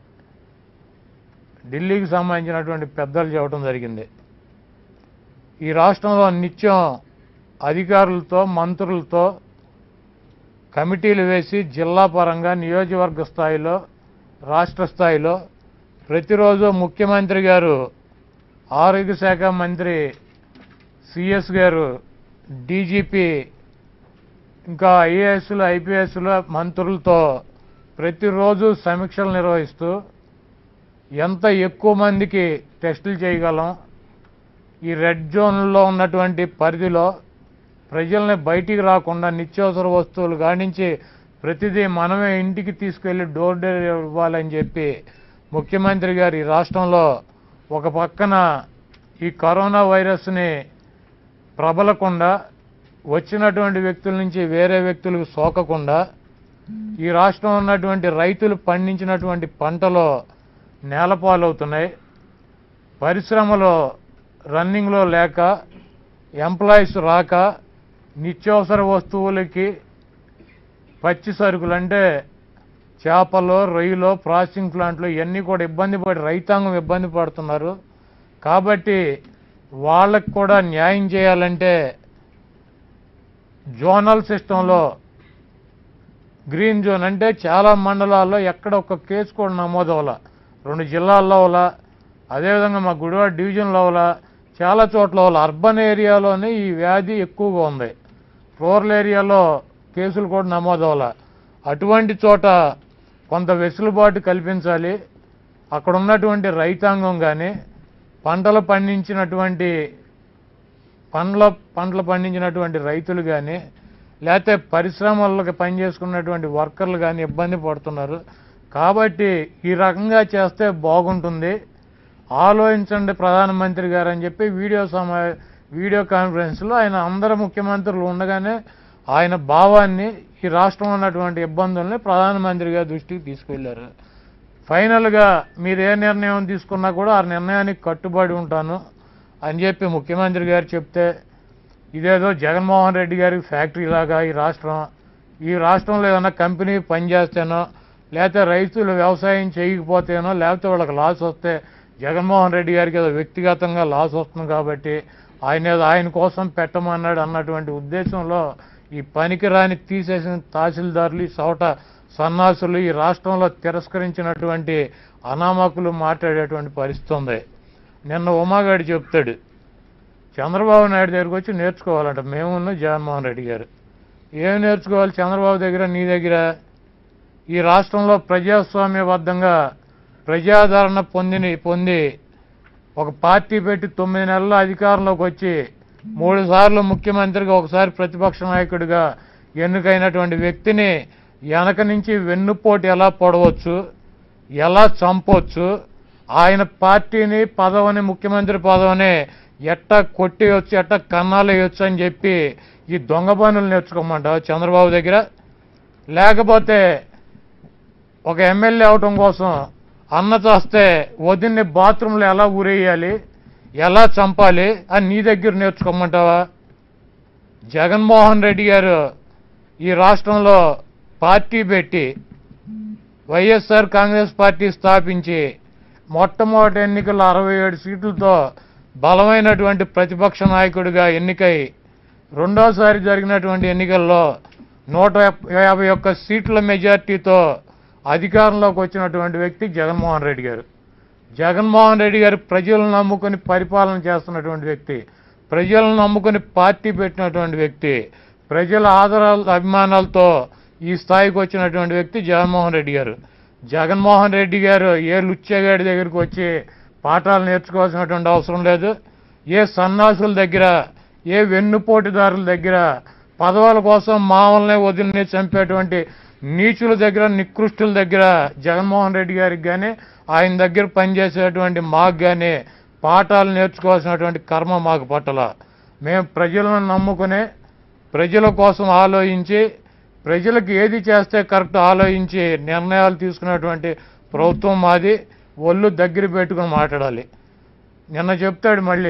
ఢిల్లీకి సంబంధించినటువంటి పెద్దలు చెప్పడం జరిగింది ఈ రాష్ట్రంలో నిత్యం అధికారులతో మంత్రులతో కమిటీలు వేసి జిల్లా పరంగా నియోజకవర్గ స్థాయిలో రాష్ట్ర స్థాయిలో ప్రతిరోజు ముఖ్యమంత్రి గారు ఆరోగ్య శాఖ మంత్రి సిఎస్ గారు డీజీపీ ఇంకా ఐఏఎస్లు ఐపీఎస్ల మంత్రులతో ప్రతిరోజు సమీక్షలు నిర్వహిస్తూ ఎంత ఎక్కువ మందికి టెస్టులు చేయగలం ఈ రెడ్ జోన్లో ఉన్నటువంటి పరిధిలో ప్రజల్ని బయటికి రాకుండా నిత్యావసర వస్తువులు కానించి ప్రతిదీ మనమే ఇంటికి తీసుకెళ్లి డోర్ డెలివరీ ఇవ్వాలని చెప్పి ముఖ్యమంత్రి గారు ఈ రాష్ట్రంలో ఒక పక్కన ఈ కరోనా వైరస్ని ప్రబలకుండా వచ్చినటువంటి వ్యక్తుల నుంచి వేరే వ్యక్తులకు సోకకుండా ఈ రాష్ట్రం ఉన్నటువంటి రైతులు పండించినటువంటి పంటలో నేలపాలవుతున్నాయి పరిశ్రమలో రన్నింగ్లో లేక ఎంప్లాయీస్ రాక నిత్యావసర వస్తువులకి పచ్చి సరుకులు అంటే చేపలు రొయ్యలు ప్రాసెసింగ్ ప్లాంట్లు ఇవన్నీ కూడా ఇబ్బంది పడి రైతాంగం ఇబ్బంది పడుతున్నారు కాబట్టి వాళ్ళకి కూడా న్యాయం చేయాలంటే జోనల్ సిస్టంలో గ్రీన్ జోన్ అంటే చాలా మండలాల్లో ఎక్కడ ఒక కేసు కూడా నమోదు అవ్వాల రెండు జిల్లాల్లో అవ్వాల అదేవిధంగా మా గుడివాడ డివిజన్లో అవ్వాల చాలా చోట్ల అవ్వాల అర్బన్ ఏరియాలోనే ఈ వ్యాధి ఎక్కువగా ఉంది రూరల్ ఏరియాలో కేసులు కూడా నమోదు అవ్వాల అటువంటి చోట కొంత వెసులుబాటు కల్పించాలి అక్కడ ఉన్నటువంటి రైతాంగం కానీ పంటలు పండించినటువంటి పండ్ల పంటలు పండించినటువంటి రైతులు కానీ లేకపోతే పరిశ్రమలకు పనిచేసుకున్నటువంటి వర్కర్లు కానీ ఇబ్బంది పడుతున్నారు కాబట్టి ఈ రకంగా చేస్తే బాగుంటుంది ఆలోచించండి ప్రధానమంత్రి గారు అని చెప్పి వీడియో సమా వీడియో కాన్ఫరెన్స్లో ఆయన అందరు ముఖ్యమంత్రులు ఉండగానే ఆయన భావాన్ని ఈ రాష్ట్రంలో ఉన్నటువంటి ఇబ్బందుల్ని ప్రధానమంత్రి గారి దృష్టికి తీసుకెళ్లారు ఫైనల్గా మీరు ఏ నిర్ణయం తీసుకున్నా కూడా ఆ నిర్ణయానికి కట్టుబడి ఉంటాను అని చెప్పి ముఖ్యమంత్రి గారు చెప్తే ఇదేదో జగన్మోహన్ రెడ్డి గారి ఫ్యాక్టరీ లాగా ఈ రాష్ట్రం ఈ రాష్ట్రంలో ఏదైనా కంపెనీ పనిచేస్తేనో లేకపోతే రైతులు వ్యవసాయం చేయకపోతేనో లేకపోతే వాళ్ళకి లాస్ వస్తే జగన్మోహన్ రెడ్డి గారికి ఏదో వ్యక్తిగతంగా లాస్ వస్తుంది కాబట్టి ఆయన ఏదో ఆయన కోసం పెట్టమన్నాడు అన్నటువంటి ఉద్దేశంలో ఈ పనికిరాని తీసేసిన తహసీల్దారులు ఈ సౌట సన్నాసులు ఈ రాష్ట్రంలో తిరస్కరించినటువంటి అనామకులు మాట్లాడేటువంటి పరిస్థితి ఉంది నిన్న ఉమాగాడు చెప్తాడు చంద్రబాబు నాయుడు దగ్గరికి వచ్చి నేర్చుకోవాలంట మేమున్న జగన్మోహన్ రెడ్డి గారు ఏం నేర్చుకోవాలి చంద్రబాబు దగ్గర నీ దగ్గర ఈ రాష్ట్రంలో ప్రజాస్వామ్యబద్ధంగా ప్రజాదరణ పొందిని పొంది ఒక పార్టీ పెట్టి తొమ్మిది నెలల అధికారంలోకి వచ్చి మూడు సార్లు ముఖ్యమంత్రిగా ఒకసారి ప్రతిపక్ష నాయకుడిగా ఎన్నికైనటువంటి వ్యక్తిని వెనక నుంచి వెన్నుపోటు ఎలా పొడవచ్చు ఎలా చంపొచ్చు ఆయన పార్టీని పదవిని ముఖ్యమంత్రి పదవిని ఎట్ట కొట్టేయొచ్చు ఎట్ట కన్నాలేయొచ్చు అని చెప్పి ఈ దొంగ పనులు నేర్చుకోమంటావు చంద్రబాబు దగ్గర లేకపోతే ఒక ఎమ్మెల్యే అవటం కోసం అన్న చేస్తే వదిన్ని బాత్రూంలో ఎలా ఊరేయాలి ఎలా చంపాలి అని నీ దగ్గర నేర్చుకోమంటావా జగన్మోహన్ రెడ్డి గారు ఈ రాష్ట్రంలో పార్టీ పెట్టి వైఎస్ఆర్ కాంగ్రెస్ పార్టీ స్థాపించి మొట్టమొదటి ఎన్నికల్లో అరవై ఏడు సీట్లతో బలమైనటువంటి ప్రతిపక్ష నాయకుడిగా ఎన్నికై రెండోసారి జరిగినటువంటి ఎన్నికల్లో నూట యాభై ఒక్క సీట్ల మెజార్టీతో అధికారంలోకి వచ్చినటువంటి వ్యక్తి జగన్మోహన్ రెడ్డి గారు జగన్మోహన్ రెడ్డి గారు ప్రజలను నమ్ముకుని పరిపాలన చేస్తున్నటువంటి వ్యక్తి ప్రజలను నమ్ముకుని పార్టీ పెట్టినటువంటి వ్యక్తి ప్రజల ఆదరాల అభిమానాలతో ఈ స్థాయికి వచ్చినటువంటి వ్యక్తి జగన్మోహన్ రెడ్డి గారు జగన్మోహన్ రెడ్డి గారు ఏ లుచ్చగాడి దగ్గరికి వచ్చి పాఠాలు నేర్చుకోవాల్సినటువంటి అవసరం లేదు ఏ సన్నాసుల దగ్గర ఏ వెన్నుపోటుదారుల దగ్గర పదవుల కోసం మామల్ని వదిలిని చంపేటువంటి నీచుల దగ్గర నికృష్టుల దగ్గర జగన్మోహన్ రెడ్డి గారికి కానీ ఆయన దగ్గర పనిచేసేటువంటి మాకు కానీ పాఠాలు నేర్చుకోవాల్సినటువంటి కర్మ మాకు పట్టల మేము ప్రజలను నమ్ముకునే ప్రజల కోసం ఆలోచించి ప్రజలకు ఏది చేస్తే కరెక్ట్ ఆలోచించి నిర్ణయాలు తీసుకున్నటువంటి ప్రభుత్వం మాది ఒళ్ళు దగ్గర పెట్టుకుని మాట్లాడాలి నిన్న చెప్తాడు మళ్ళీ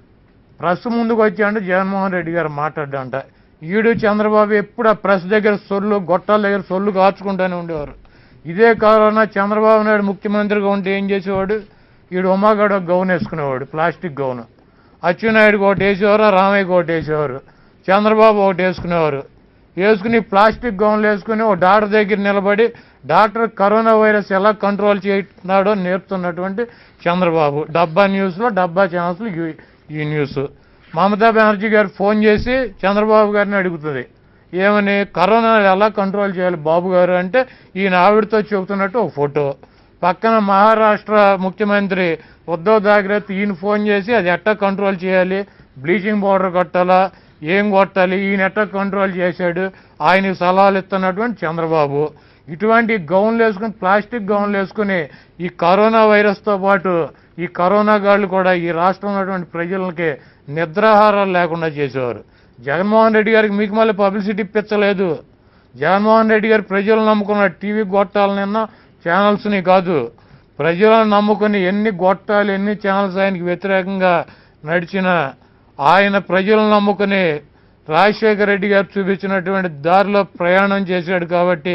ప్రెస్ ముందుకు వచ్చాడు జగన్మోహన్ రెడ్డి గారు మాట్లాడ్డంట ఈడు చంద్రబాబు ఎప్పుడు ఆ ప్రెస్ దగ్గర సొల్లు గొట్టాల దగ్గర సొల్లు కాచుకుంటూనే ఉండేవారు ఇదే కరోనా చంద్రబాబు నాయుడు ముఖ్యమంత్రిగా ఉంటే ఏం చేసేవాడు ఈడు ఉమాగడ గౌన్ వేసుకునేవాడు ప్లాస్టిక్ గౌన్ అచ్చెన్నాయుడుకి ఒకటి వేసేవారు రామయ్యకి ఒకటి వేసేవారు చంద్రబాబు ఒకటి వేసుకునేవారు వేసుకుని ప్లాస్టిక్ గౌన్లు వేసుకుని ఓ డాక్టర్ దగ్గర నిలబడి డాక్టర్ కరోనా వైరస్ ఎలా కంట్రోల్ చేస్తున్నాడో నేర్పుతున్నటువంటి చంద్రబాబు డబ్బా న్యూస్లో డబ్బా ఛానల్స్లో ఈ- ఈ న్యూస్ మమతా బెనర్జీ గారు ఫోన్ చేసి చంద్రబాబు గారిని అడుగుతుంది ఏమని కరోనా ఎలా కంట్రోల్ చేయాలి బాబు గారు అంటే ఈయన ఆవిడతో చెబుతున్నట్టు ఒక ఫోటో పక్కన మహారాష్ట్ర ముఖ్యమంత్రి ఉద్ధవ్ థాకరే ఈయన ఫోన్ చేసి అది ఎట్టా కంట్రోల్ చేయాలి బ్లీచింగ్ పౌడర్ కొట్టాలా ఏం కొట్టాలి ఈయన ఎట్టా కంట్రోల్ చేశాడు ఆయనకి సలహాలు ఇస్తున్నటువంటి చంద్రబాబు ఇటువంటి గౌన్లు వేసుకుని ప్లాస్టిక్ గౌన్లు వేసుకుని ఈ కరోనా వైరస్తో పాటు ఈ కరోనా గాళ్ళు కూడా ఈ రాష్ట్రంలో ఉన్నటువంటి ప్రజలకి నిద్రాహారాలు లేకుండా చేసేవారు జగన్మోహన్ రెడ్డి గారికి మీకు మళ్ళీ పబ్లిసిటీ ఇప్పించలేదు జగన్మోహన్ రెడ్డి గారు ప్రజలు నమ్ముకున్న టీవీ గొట్టాలనిన్నా ఛానల్స్ని కాదు ప్రజలను నమ్ముకుని ఎన్ని గొట్టాలు ఎన్ని ఛానల్స్ ఆయనకి వ్యతిరేకంగా నడిచిన ఆయన ప్రజలను నమ్ముకుని రాజశేఖర రెడ్డి గారు చూపించినటువంటి దారిలో ప్రయాణం చేశాడు కాబట్టి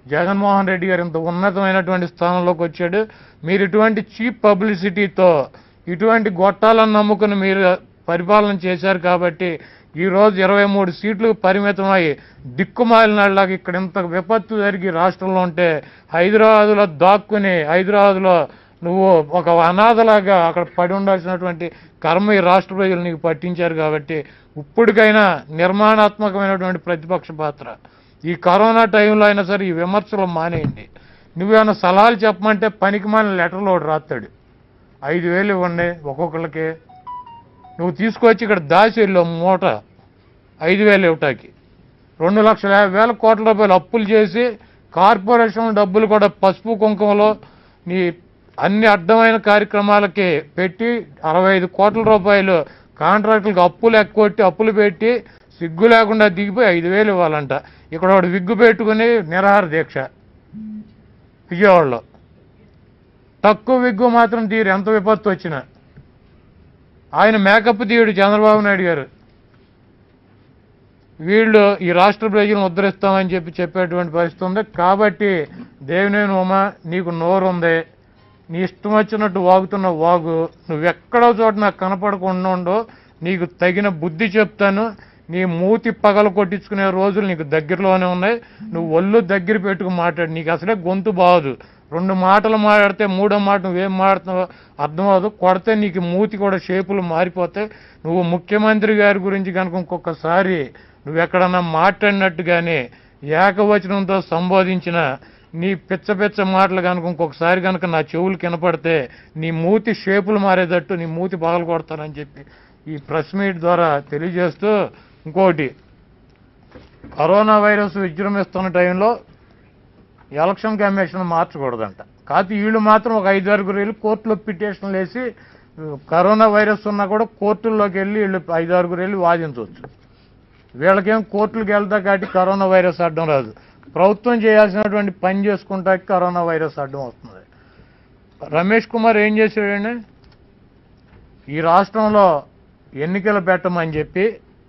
జగన్మోహన్ రెడ్డి గారు ఇంత ఉన్నతమైనటువంటి స్థానంలోకి వచ్చాడు మీరు ఇటువంటి చీప్ పబ్లిసిటీతో ఇటువంటి గొట్టాలను నమ్ముకుని మీరు పరిపాలన చేశారు కాబట్టి ఈ రోజు ఇరవై మూడు సీట్లు పరిమితమై దిక్కుమాలినలాగా ఇక్కడ ఇంత విపత్తు జరిగి రాష్ట్రంలో ఉంటే హైదరాబాద్లో దాక్కుని హైదరాబాద్లో నువ్వు ఒక అనాథలాగా అక్కడ పడి ఉండాల్సినటువంటి కర్మ ఈ రాష్ట్ర ప్రజలు నీకు పట్టించారు కాబట్టి ఇప్పటికైనా నిర్మాణాత్మకమైనటువంటి ప్రతిపక్ష పాత్ర ఈ కరోనా టైంలో అయినా సరే ఈ విమర్శలు మానేయండి నువ్వేమైనా సలహాలు చెప్పమంటే పనికి మాలిన లెటర్లో ఒకటి రాస్తాడు ఐదు వేలు ఇవ్వండి ఒక్కొక్కరికి నువ్వు తీసుకొచ్చి ఇక్కడ దాచి వెళ్ళు మూట ఐదు వేలు ఇవ్వటానికి రెండు లక్షల యాభై వేల కోట్ల రూపాయలు అప్పులు చేసి కార్పొరేషన్ డబ్బులు కూడా పసుపు కుంకుమలో నీ అన్ని అడ్డమైన కార్యక్రమాలకి పెట్టి అరవై ఐదు కోట్ల రూపాయలు కాంట్రాక్టులకు అప్పులు ఎక్కొట్టి అప్పులు పెట్టి సిగ్గు లేకుండా దిగిపోయి ఐదు వేలు ఇవ్వాలంట ఇక్కడ వాడు విగ్గు పెట్టుకుని నిరాహార దీక్ష విజయవాడలో తక్కువ విగ్గు మాత్రం తీరు ఎంత విపత్తు వచ్చినా ఆయన మేకప్ తీయుడు చంద్రబాబు నాయుడు గారు వీళ్ళు ఈ రాష్ట్ర ప్రజలను ఉద్ధరిస్తామని చెప్పి చెప్పేటువంటి పరిస్థితి ఉంది కాబట్టి దేవినేని ఉమ నీకు నోరు ఉంది నీ ఇష్టం వచ్చినట్టు వాగుతున్న వాగు నువ్వెక్కడో చోట నాకు కనపడకుండా ఉండో నీకు తగిన బుద్ధి చెప్తాను నీ మూతి పగల కొట్టించుకునే రోజులు నీకు దగ్గరలోనే ఉన్నాయి నువ్వు ఒళ్ళు దగ్గర పెట్టుకుని మాట్లాడు నీకు అసలే గొంతు బాగోదు రెండు మాటలు మాట్లాడితే మూడో మాట నువ్వేం మాట్లాడుతున్నావో అర్థమవదు కొడితే నీకు మూతి కూడా షేపులు మారిపోతాయి నువ్వు ముఖ్యమంత్రి గారి గురించి కనుక ఇంకొకసారి నువ్వు ఎక్కడన్నా మాట్లాడినట్టు కానీ ఏకవచనంతో సంబోధించిన నీ పిచ్చ పిచ్చ మాటలు కనుక ఇంకొకసారి కనుక నా చెవులు కినపడితే నీ మూతి షేపులు మారేటట్టు నీ మూతి పగలు కొడతానని చెప్పి ఈ ప్రెస్ మీట్ ద్వారా తెలియజేస్తూ ఇంకోటి కరోనా వైరస్ విజృంభిస్తున్న టైంలో ఎలక్షన్ కమిషన్ మార్చకూడదంట కాకపోతే వీళ్ళు మాత్రం ఒక ఐదు ఆరుగురు వెళ్ళి కోర్టులో పిటిషన్లు వేసి కరోనా వైరస్ ఉన్నా కూడా కోర్టుల్లోకి వెళ్ళి వీళ్ళు ఐదు ఆరుగురు వెళ్ళి వాదించవచ్చు వీళ్ళకేం కోర్టులకు వెళ్తా కాబట్టి కరోనా వైరస్ అడ్డం రాదు ప్రభుత్వం చేయాల్సినటువంటి పని చేసుకుంటా కరోనా వైరస్ అడ్డం వస్తుంది రమేష్ కుమార్ ఏం చేశాడండి ఈ రాష్ట్రంలో ఎన్నికలు పెట్టమని చెప్పి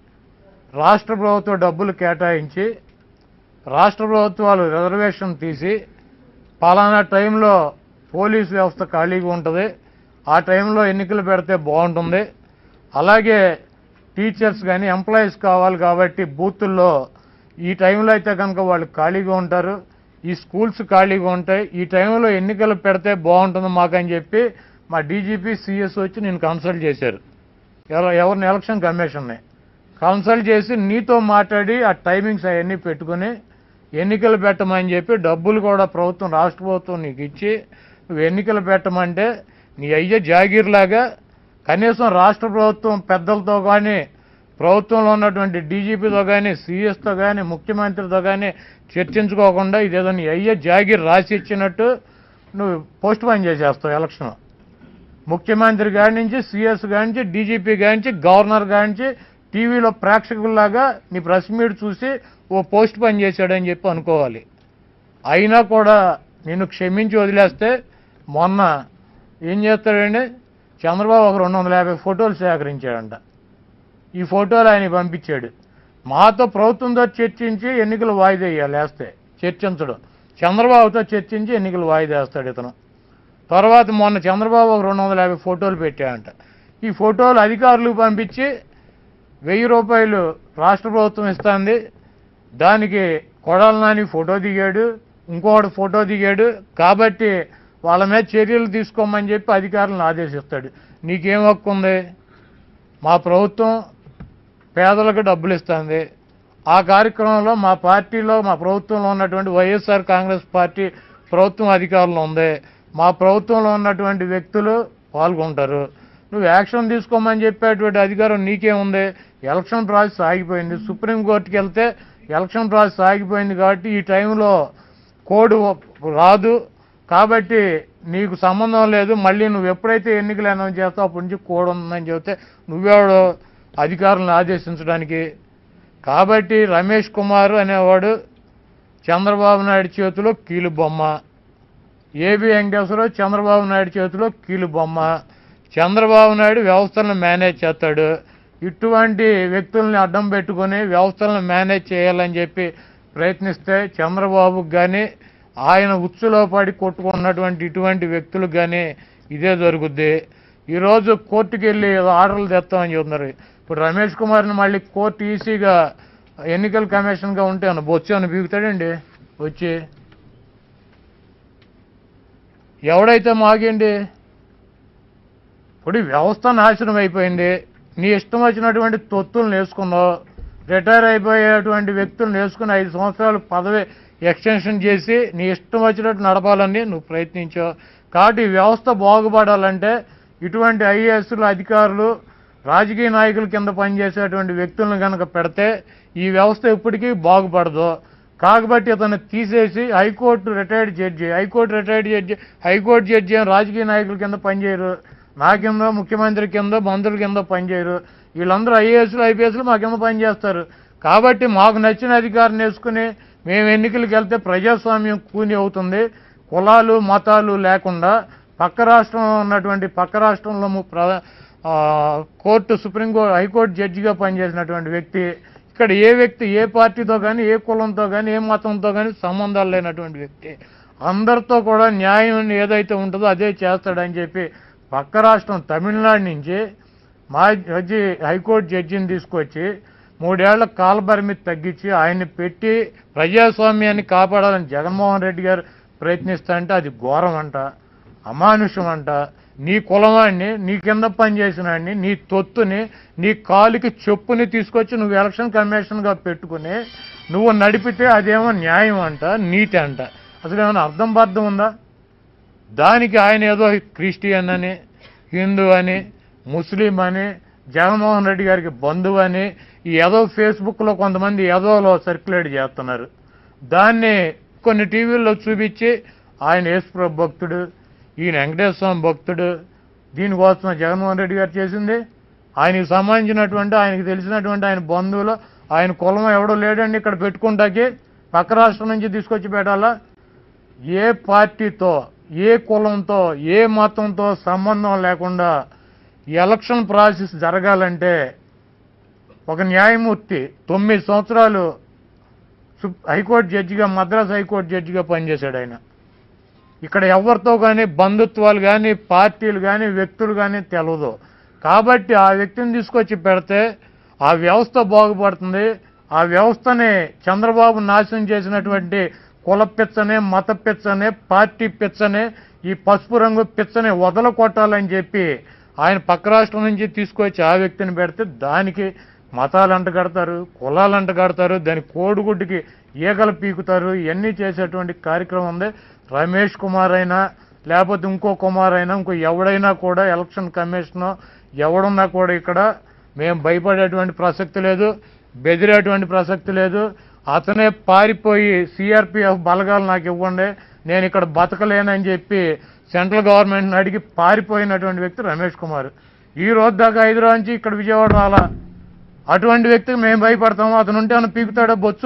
రాష్ట్ర ప్రభుత్వం డబ్బులు కేటాయించి రాష్ట్ర ప్రభుత్వాలు రిజర్వేషన్ తీసి పలానా టైంలో పోలీస్ వ్యవస్థ ఖాళీగా ఉంటుంది ఆ టైంలో ఎన్నికలు పెడితే బాగుంటుంది అలాగే టీచర్స్ కానీ ఎంప్లాయీస్ కావాలి కాబట్టి బూతుల్లో ఈ టైంలో అయితే కనుక వాళ్ళు ఖాళీగా ఉంటారు ఈ స్కూల్స్ ఖాళీగా ఉంటాయి ఈ టైంలో ఎన్నికలు పెడితే బాగుంటుంది మాకని చెప్పి మా డీజీపీ సిఎస్ వచ్చి నేను కన్సల్ట్ చేశారు ఎవరు ఎవరిని ఎలక్షన్ కమిషన్ని కన్సల్ట్ చేసి నీతో మాట్లాడి ఆ టైమింగ్స్ అవన్నీ పెట్టుకుని ఎన్నికలు పెట్టమని చెప్పి డబ్బులు కూడా ప్రభుత్వం రాష్ట్ర ప్రభుత్వం నీకు ఇచ్చి నువ్వు ఎన్నికలు పెట్టమంటే నీ అయ్యే జాగీర్లాగా కనీసం రాష్ట్ర ప్రభుత్వం పెద్దలతో కానీ ప్రభుత్వంలో ఉన్నటువంటి డీజీపీతో కానీ సీఎస్తో కానీ ముఖ్యమంత్రితో కానీ చర్చించుకోకుండా ఇదేదో నీ అయ్యే జాగీర్ రాసి ఇచ్చినట్టు నువ్వు పోస్ట్ పోన్ చేసేస్తావు ఎలక్షన్ ముఖ్యమంత్రి గారి నుంచి సీఎస్ గారి నుంచి డీజీపీ గారి నుంచి గవర్నర్ గారి నుంచి టీవీలో ప్రేక్షకుల్లాగా నీ ప్రెస్ మీట్ చూసి ఓ పోస్ట్ పని చేశాడని చెప్పి అనుకోవాలి అయినా కూడా నిన్ను క్షమించి వదిలేస్తే మొన్న ఏం చేస్తాడండి చంద్రబాబు ఒక రెండు వందల యాభై ఫోటోలు సేకరించాడంట ఈ ఫోటోలు ఆయన పంపించాడు మాతో ప్రభుత్వంతో చర్చించి ఎన్నికలు వాయిదా వేయాలి వేస్తే చర్చించడం చంద్రబాబుతో చర్చించి ఎన్నికలు వాయిదా వేస్తాడు ఇతను తర్వాత మొన్న చంద్రబాబు ఒక రెండు వందల యాభై ఫోటోలు పెట్టాడంట ఈ ఫోటోలు అధికారులకు పంపించి వెయ్యి రూపాయలు రాష్ట్ర ప్రభుత్వం ఇస్తుంది దానికి కొడాల నాని ఫోటో దిగాడు ఇంకొకటి ఫోటో దిగాడు కాబట్టి వాళ్ళ మీద చర్యలు తీసుకోమని చెప్పి అధికారులను ఆదేశిస్తాడు నీకేం హక్కు ఉంది మా ప్రభుత్వం పేదలకు డబ్బులు ఇస్తుంది ఆ కార్యక్రమంలో మా పార్టీలో మా ప్రభుత్వంలో ఉన్నటువంటి వైఎస్ఆర్ కాంగ్రెస్ పార్టీ ప్రభుత్వం అధికారంలో ఉంది మా ప్రభుత్వంలో ఉన్నటువంటి వ్యక్తులు పాల్గొంటారు నువ్వు యాక్షన్ తీసుకోమని చెప్పేటువంటి అధికారం నీకేముంది ఎలక్షన్ ప్రాసెస్ ఆగిపోయింది సుప్రీంకోర్టుకి వెళ్తే ఎలక్షన్ ప్రాసెస్ ఆగిపోయింది కాబట్టి ఈ టైంలో కోడ్ రాదు కాబట్టి నీకు సంబంధం లేదు మళ్ళీ నువ్వు ఎప్పుడైతే ఎన్నికలు అనౌన్స్ చేస్తావు అప్పటి నుంచి కోడ్ ఉందని చెబితే నువ్వెవడు అధికారులను ఆదేశించడానికి కాబట్టి రమేష్ కుమార్ అనేవాడు చంద్రబాబు నాయుడు చేతిలో కీలు బొమ్మ ఏబి వెంకటేశ్వరరావు చంద్రబాబు నాయుడు చేతిలో కీలు బొమ్మ చంద్రబాబు నాయుడు వ్యవస్థలను మేనేజ్ చేస్తాడు ఇటువంటి వ్యక్తుల్ని అడ్డం పెట్టుకొని వ్యవస్థలను మేనేజ్ చేయాలని చెప్పి ప్రయత్నిస్తే చంద్రబాబుకు కానీ ఆయన ఉచ్చులో పడి కొట్టుకున్నటువంటి ఇటువంటి వ్యక్తులకు కానీ ఇదే జరుగుద్ది ఈరోజు కోర్టుకి వెళ్ళి ఏదో ఆర్డర్లు తెస్తామని చెప్తున్నారు ఇప్పుడు రమేష్ కుమార్ని మళ్ళీ కోర్టు ఈసీగా ఎన్నికల కమిషన్గా ఉంటే అన్న బొచ్చాను బీగుతాడండి వచ్చి ఎవడైతే మాగండి ఇప్పుడు ఈ వ్యవస్థ నాశనం అయిపోయింది నీ ఇష్టం వచ్చినటువంటి తొత్తులను వేసుకున్నావు రిటైర్ అయిపోయేటువంటి వ్యక్తులను వేసుకుని ఐదు సంవత్సరాలు పదవి ఎక్స్టెన్షన్ చేసి నీ ఇష్టం వచ్చినట్టు నడపాలని నువ్వు ప్రయత్నించావు కాబట్టి ఈ వ్యవస్థ బాగుపడాలంటే ఇటువంటి ఐఏఎస్లు అధికారులు రాజకీయ నాయకుల కింద పనిచేసేటువంటి వ్యక్తులను కనుక పెడితే ఈ వ్యవస్థ ఎప్పటికీ బాగుపడదు కాబట్టి అతను తీసేసి high court retired judge high court retired judge high court judge అని రాజకీయ నాయకుల కింద పనిచేయరు నా కింద ముఖ్యమంత్రి కింద మంత్రుల కింద పనిచేయరు వీళ్ళందరూ ఐఏఎస్లు ఐపీఎస్లు మా కింద పనిచేస్తారు కాబట్టి మాకు నచ్చిన అధికారం వేసుకుని మేము ఎన్నికలకు వెళ్తే ప్రజాస్వామ్యం కూని అవుతుంది కులాలు మతాలు లేకుండా పక్క రాష్ట్రంలో ఉన్నటువంటి పక్క రాష్ట్రంలో ము- ప్ర- ఆ, కోర్టు సుప్రీంకోర్టు హైకోర్టు జడ్జిగా పనిచేసినటువంటి వ్యక్తి ఇక్కడ ఏ వ్యక్తి ఏ పార్టీతో కానీ ఏ కులంతో కానీ ఏ మతంతో కానీ సంబంధాలు లేనటువంటి వ్యక్తి అందరితో కూడా న్యాయం ఏదైతే ఉంటుందో అదే చేస్తాడని చెప్పి పక్క రాష్ట్రం తమిళనాడు నుంచి మా జడ్జి హైకోర్టు జడ్జిని తీసుకొచ్చి మూడేళ్ల కాల పరిమితి తగ్గించి ఆయన్ని పెట్టి ప్రజాస్వామ్యాన్ని కాపాడాలని జగన్మోహన్ రెడ్డి గారు ప్రయత్నిస్తాంటే అది ఘోరం అంట అమానుషం అంట నీ కులవాడిని నీ కింద పనిచేసినాడిని నీ తొత్తుని నీ కాలుకి చెప్పుని తీసుకొచ్చి నువ్వు ఎలక్షన్ కమిషన్గా పెట్టుకుని నువ్వు నడిపితే అదేమో న్యాయం అంట నీతి అంట అసలు ఏమైనా అర్థం బర్థం ఉందా దానికి ఆయన ఏదో క్రిస్టియన్ అని హిందూ అని ముస్లిం అని జగన్మోహన్ రెడ్డి గారికి బంధువు అని ఈ ఏదో ఫేస్బుక్లో కొంతమంది ఏదోలో సర్క్యులేట్ చేస్తున్నారు దాన్ని కొన్ని టీవీల్లో చూపించి ఆయన యేసుప్రభు భక్తుడు ఈయన వెంకటేశ్వర స్వామి భక్తుడు దీనికోసం జగన్మోహన్ రెడ్డి గారు చేసింది ఆయనకి సంబంధించినటువంటి ఆయనకి తెలిసినటువంటి ఆయన బంధువులు ఆయన కులం ఎవడో లేడండి ఇక్కడ పెట్టుకుంటాకి పక్క రాష్ట్రం నుంచి తీసుకొచ్చి పెట్టాలా ఏ పార్టీతో ఏ కులంతో ఏ మతంతో సంబంధం లేకుండా ఎలక్షన్ ప్రాసెస్ జరగాలంటే ఒక న్యాయమూర్తి తొమ్మిది సంవత్సరాలు సుప్- హైకోర్టు జడ్జిగా మద్రాస్ హైకోర్టు జడ్జిగా పనిచేశాడు ఆయన ఇక్కడ ఎవరితో కానీ బంధుత్వాలు కానీ పార్టీలు కానీ వ్యక్తులు కానీ తెలవదు కాబట్టి ఆ వ్యక్తిని తీసుకొచ్చి పెడితే ఆ వ్యవస్థ బాగుపడుతుంది ఆ వ్యవస్థని చంద్రబాబు నాశనం చేసినటువంటి కుల పిచ్చనే మత పిచ్చనే పార్టీ పిచ్చనే ఈ పసుపు రంగు పిచ్చని వదల కొట్టాలని చెప్పి ఆయన పక్క రాష్ట్రం నుంచి తీసుకొచ్చి ఆ వ్యక్తిని పెడితే దానికి మతాలు అంట కడతారు కులాలు అంట కడతారు దాని కోడిగుడ్డుకి ఈగలు పీకుతారు ఇవన్నీ చేసేటువంటి కార్యక్రమం ఉంది రమేష్ కుమార్ అయినా లేకపోతే ఇంకో కుమార్ అయినా ఇంకో ఎవడైనా కూడా ఎలక్షన్ కమిషన్ ఎవడున్నా కూడా ఇక్కడ మేము భయపడేటువంటి ప్రసక్తి లేదు బెదిరేటువంటి ప్రసక్తి లేదు అతనే పారిపోయి సిఆర్పిఎఫ్ బలగాలు నాకు ఇవ్వండి నేను ఇక్కడ బతకలేనని చెప్పి సెంట్రల్ గవర్నమెంట్ని అడిగి పారిపోయినటువంటి వ్యక్తి రమేష్ కుమార్ ఈ రోజు దాకా హైదరాబాద్ నుంచి ఇక్కడ విజయవాడ రాలా అటువంటి వ్యక్తికి మేము భయపడతాము అతను ఉంటే ఏమైనా పీకుతాడో బొచ్చు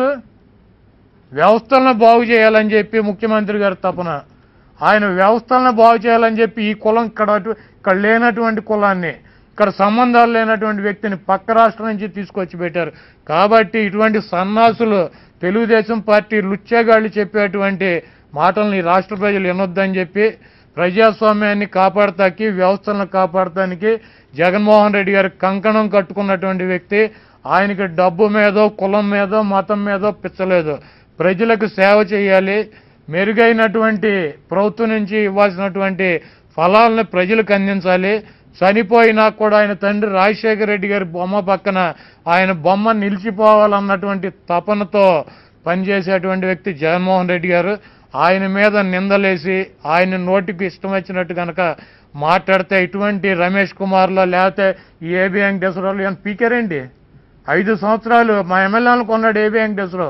వ్యవస్థలను బాగు చేయాలని చెప్పి ముఖ్యమంత్రి గారి తపన ఆయన వ్యవస్థలను బాగు చేయాలని చెప్పి ఈ కులం ఇక్కడ అటు ఇక్కడ లేనటువంటి కులాన్ని ఇక్కడ సంబంధాలు లేనటువంటి వ్యక్తిని పక్క రాష్ట్రం నుంచి తీసుకొచ్చి పెట్టారు కాబట్టి ఇటువంటి సన్నాసులు తెలుగుదేశం పార్టీ లుచ్చేగాళ్ళు చెప్పేటువంటి మాటల్ని ఈ రాష్ట్ర ప్రజలు వినొద్దని చెప్పి ప్రజాస్వామ్యాన్ని కాపాడటానికి వ్యవస్థలను కాపాడటానికి జగన్మోహన్ రెడ్డి గారి కంకణం కట్టుకున్నటువంటి వ్యక్తి ఆయనకి డబ్బు మీదో కులం మీదో మతం మీదో పిచ్చలేదు ప్రజలకు సేవ చేయాలి మెరుగైనటువంటి ప్రభుత్వం నుంచి ఇవ్వాల్సినటువంటి ఫలాలను ప్రజలకు అందించాలి చనిపోయినా కూడా ఆయన తండ్రి రాజశేఖర రెడ్డి గారి బొమ్మ పక్కన ఆయన బొమ్మ నిలిచిపోవాలన్నటువంటి తపనతో పనిచేసేటువంటి వ్యక్తి జగన్మోహన్ రెడ్డి గారు ఆయన మీద నిందలేసి ఆయన నోటికి ఇష్టం వచ్చినట్టు కనుక మాట్లాడితే ఇటువంటి రమేష్ కుమార్లో లేకపోతే ఈ ఏబి వెంకటేశ్వరరావు ఏమైనా పీకారండి ఐదు సంవత్సరాలు మా ఎమ్మెల్యేలను కొన్నాడు ఏబి వెంకటేశ్వరరావు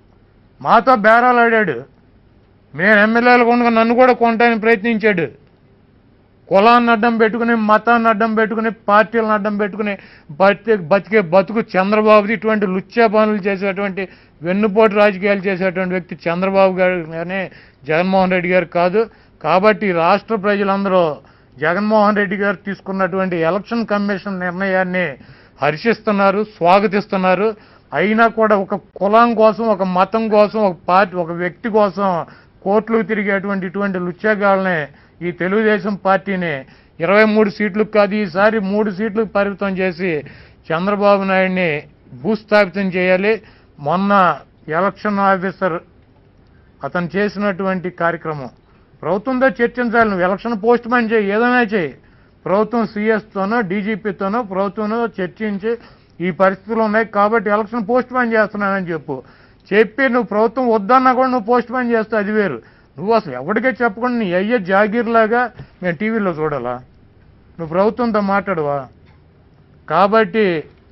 మాతో బేరాలు ఆడాడు నేను ఎమ్మెల్యేలు కొనగా నన్ను కూడా కొనటానికి ప్రయత్నించాడు కులాన్ని అడ్డం పెట్టుకుని మతాన్ని అడ్డం పెట్టుకుని పార్టీలను అడ్డం పెట్టుకుని బతికే బతికే బతుకు చంద్రబాబుది ఇటువంటి లుచ్చా పనులు చేసేటువంటి వెన్నుపోటు రాజకీయాలు చేసేటువంటి వ్యక్తి చంద్రబాబు గారు కానీ జగన్మోహన్ రెడ్డి గారు కాదు కాబట్టి ఈ రాష్ట్ర ప్రజలందరూ జగన్మోహన్ రెడ్డి గారు తీసుకున్నటువంటి ఎలక్షన్ కమిషన్ నిర్ణయాన్ని హర్షిస్తున్నారు స్వాగతిస్తున్నారు అయినా కూడా ఒక కులం కోసం ఒక మతం కోసం ఒక పార్టీ ఒక వ్యక్తి కోసం కోర్టులు తిరిగేటువంటి ఇటువంటి లుచ్చాగాళ్ళని ఈ తెలుగుదేశం పార్టీని ఇరవై మూడు సీట్లకు కాదు ఈసారి మూడు సీట్లకు పరిమితం చేసి చంద్రబాబు నాయుడిని భూస్థాపితం చేయాలి మొన్న ఎలక్షన్ ఆఫీసర్ అతను చేసినటువంటి కార్యక్రమం ప్రభుత్వంతో చర్చించాలి నువ్వు ఎలక్షన్ పోస్ట్ మ్యాన్ చేయి ఏదైనా చేయి ప్రభుత్వం సీఎస్తోనో డీజీపీతోనో ప్రభుత్వంలో చర్చించి ఈ పరిస్థితులు ఉన్నాయి కాబట్టి ఎలక్షన్ పోస్ట్ మ్యాన్ చేస్తున్నానని చెప్పు చెప్పి నువ్వు ప్రభుత్వం వద్దన్నా కూడా నువ్వు పోస్ట్ మ్యాన్ చేస్తావు అది వేరు నువ్వు అసలు ఎవరికే చెప్పకుండా నీ అయ్యే జాగీర్లాగా మేము టీవీలో చూడాలా నువ్వు ప్రభుత్వంతో మాట్లాడవా కాబట్టి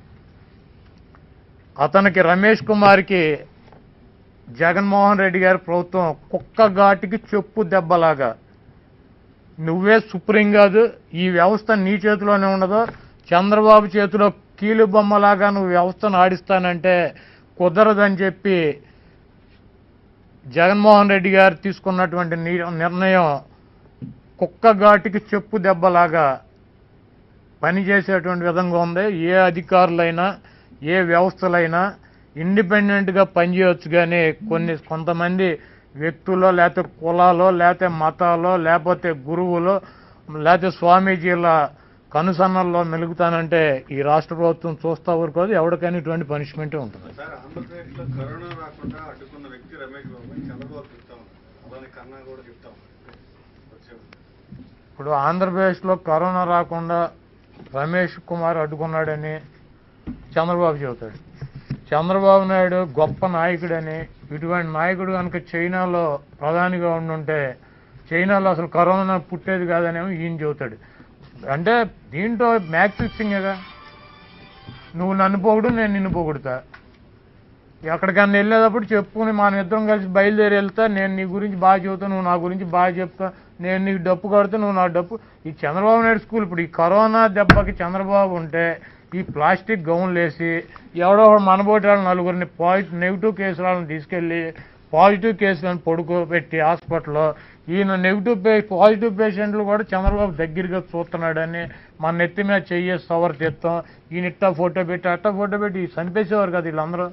అతనికి రమేష్ కుమార్కి జగన్మోహన్ రెడ్డి గారి ప్రభుత్వం కుక్క ఘాటికి చెప్పు దెబ్బలాగా నువ్వే సుప్రీం కాదు ఈ వ్యవస్థ నీ చేతిలోనే ఉండదు చంద్రబాబు చేతిలో కీలు బొమ్మలాగా నువ్వు వ్యవస్థను ఆడిస్తానంటే కుదరదని చెప్పి జగన్మోహన్ రెడ్డి గారు తీసుకున్నటువంటి ని- నిర్ణయం కుక్క ఘాటికి చెప్పు దెబ్బలాగా పనిచేసేటువంటి విధంగా ఉంది ఏ అధికారులైనా ఏ వ్యవస్థలైనా ఇండిపెండెంట్గా పనిచేయవచ్చు కానీ కొన్ని కొంతమంది వ్యక్తులో లేకపోతే కులాలో లేకపోతే మతాలో లేకపోతే గురువులో లేకపోతే స్వామీజీల కనుసన్నల్లో మెలుగుతానంటే ఈ రాష్ట్ర ప్రభుత్వం చూస్తా ఊరుకోదు ఎవరికైనా ఇటువంటి పనిష్మెంటే ఉంటుంది సార్ ఆంధ్రప్రదేశ్ లో కరోనా రాకుండా అడ్డుకున్న వ్యక్తి రమేష్ బాబు అని చంద్రబాబు చెప్తా ఉన్నారు అలానే కన్నా కూడా చెప్తా ఉన్నారు వచ్చే ఇప్పుడు ఆంధ్రప్రదేశ్లో కరోనా రాకుండా రమేష్ కుమార్ అడ్డుకున్నాడని చంద్రబాబు చెబుతాడు చంద్రబాబు నాయుడు గొప్ప నాయకుడని ఇటువంటి నాయకుడు కనుక చైనాలో ప్రధానిగా ఉండుంటే చైనాలో అసలు కరోనా పుట్టేది కాదనేమో ఈయన చెబుతాడు అంటే దీంట్లో మ్యాచ్ ఫిక్సింగేగా నువ్వు నన్ను పొగుడు నేను నిన్ను పొగుడుతా ఎక్కడికన్నా వెళ్ళేటప్పుడు చెప్పుకుని మన ఇద్దరం కలిసి బయలుదేరి వెళ్తా నేను నీ గురించి బాగా చెబుతా నువ్వు నా గురించి బాగా చెప్తా నేను నీకు డప్పు కొడితే నువ్వు నా డప్పు ఈ చంద్రబాబు నాయుడు స్కూల్ ఇప్పుడు ఈ కరోనా దెబ్బకి చంద్రబాబు ఉంటే ఈ ప్లాస్టిక్ గౌన్లు వేసి ఎవడో ఒకడు మనబోటి వాళ్ళని నలుగురిని పాజిటివ్ నెగిటివ్ కేసు వాళ్ళని తీసుకెళ్ళి పాజిటివ్ కేసులను పడుకోబెట్టి హాస్పిటల్లో ఈయన నెగిటివ్ పే పాజిటివ్ పేషెంట్లు కూడా చంద్రబాబు దగ్గరగా చూస్తున్నాడని మన నెత్తి మీద చెయ్యి సవర్ తెస్తాం ఈయన ఇట్టా ఫోటో పెట్టి అట్టా ఫోటో పెట్టి చనిపేసేవారు కదా వీళ్ళందరూ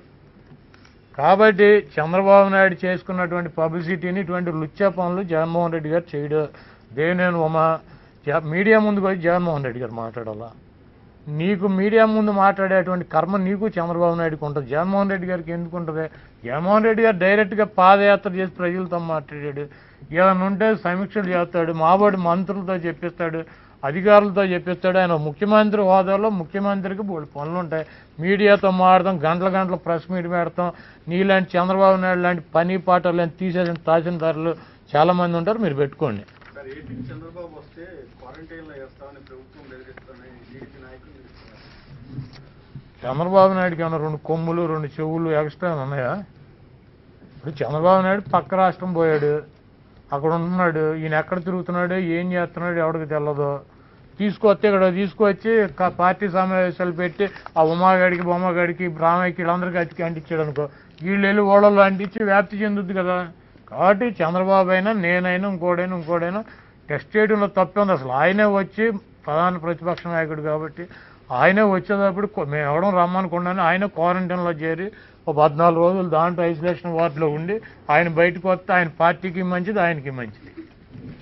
కాబట్టి చంద్రబాబు నాయుడు చేసుకున్నటువంటి పబ్లిసిటీని ఇటువంటి లుచ్చా పనులు జగన్మోహన్ రెడ్డి గారు చేయడు దేవినేని ఉమా జ- మీడియా ముందుకు వచ్చి జగన్మోహన్ రెడ్డి గారు మాట్లాడాలా నీకు మీడియా ముందు మాట్లాడేటువంటి కర్మ నీకు చంద్రబాబు నాయుడుకి ఉంటుంది జగన్మోహన్ రెడ్డి గారికి ఎందుకు ఉంటుంది జగన్మోహన్ రెడ్డి గారు డైరెక్ట్గా పాదయాత్ర చేసి ప్రజలతో మాట్లాడాడు ఏమైనా ఉంటే సమీక్షలు చేస్తాడు మాబోడి మంత్రులతో చెప్పిస్తాడు అధికారులతో చెప్పిస్తాడు ఆయన ముఖ్యమంత్రి హోదాలో ముఖ్యమంత్రికి బోడు పనులు ఉంటాయి మీడియాతో మాడతాం గంటల గంటల ప్రెస్ మీట్ పెడతాం నీలాంటి చంద్రబాబు నాయుడు లాంటి పని పాటలు తీసేసిన తహసీల్దారులు చాలా మంది ఉంటారు మీరు పెట్టుకోండి సార్ ఏపీకి చంద్రబాబు వస్తే క్వారంటైన్ లో వేస్తామని ప్రభుత్వం బెదిరిస్తామని టీడీపీ నాయకులు బెదిరిస్తున్నారు చంద్రబాబు నాయుడుకి ఏమైనా రెండు కొమ్ములు రెండు చెవులు ఎక్స్ట్రా ఉన్నాయా ఇప్పుడు చంద్రబాబు నాయుడు పక్క రాష్ట్రం పోయాడు అక్కడ ఉంటున్నాడు ఈయన ఎక్కడ తిరుగుతున్నాడు ఏం చేస్తున్నాడు ఎవరికి తెలియదు తీసుకొస్తే ఇక్కడ తీసుకొచ్చి క- పార్టీ సమావేశాలు పెట్టి ఆ ఉమాగాడికి బొమ్మగాడికి బ్రాహ్మయ్యకి వీళ్ళందరికీ అతికి అంటించాడు అనుకో వీళ్ళు వెళ్ళి ఓడల్లో అంటించి వ్యాప్తి చెందుద్ది కదా కాబట్టి చంద్రబాబు అయినా నేనైనా ఇంకోడైనా ఇంకోడైనా టెస్ట్ చేయడంలో తప్పే ఉంది అసలు ఆయనే వచ్చి ప్రధాన ప్రతిపక్ష నాయకుడు కాబట్టి ఆయనే వచ్చేటప్పుడు కొ- మేము ఎవడం రమ్మనుకున్నాను ఆయన క్వారంటైన్లో చేరి ఒక పద్నాలుగు రోజులు దాంట్లో ఐసోలేషన్ వార్డులో ఉండి ఆయన బయటకు వస్తే ఆయన పార్టీకి మంచిది ఆయనకి మంచిది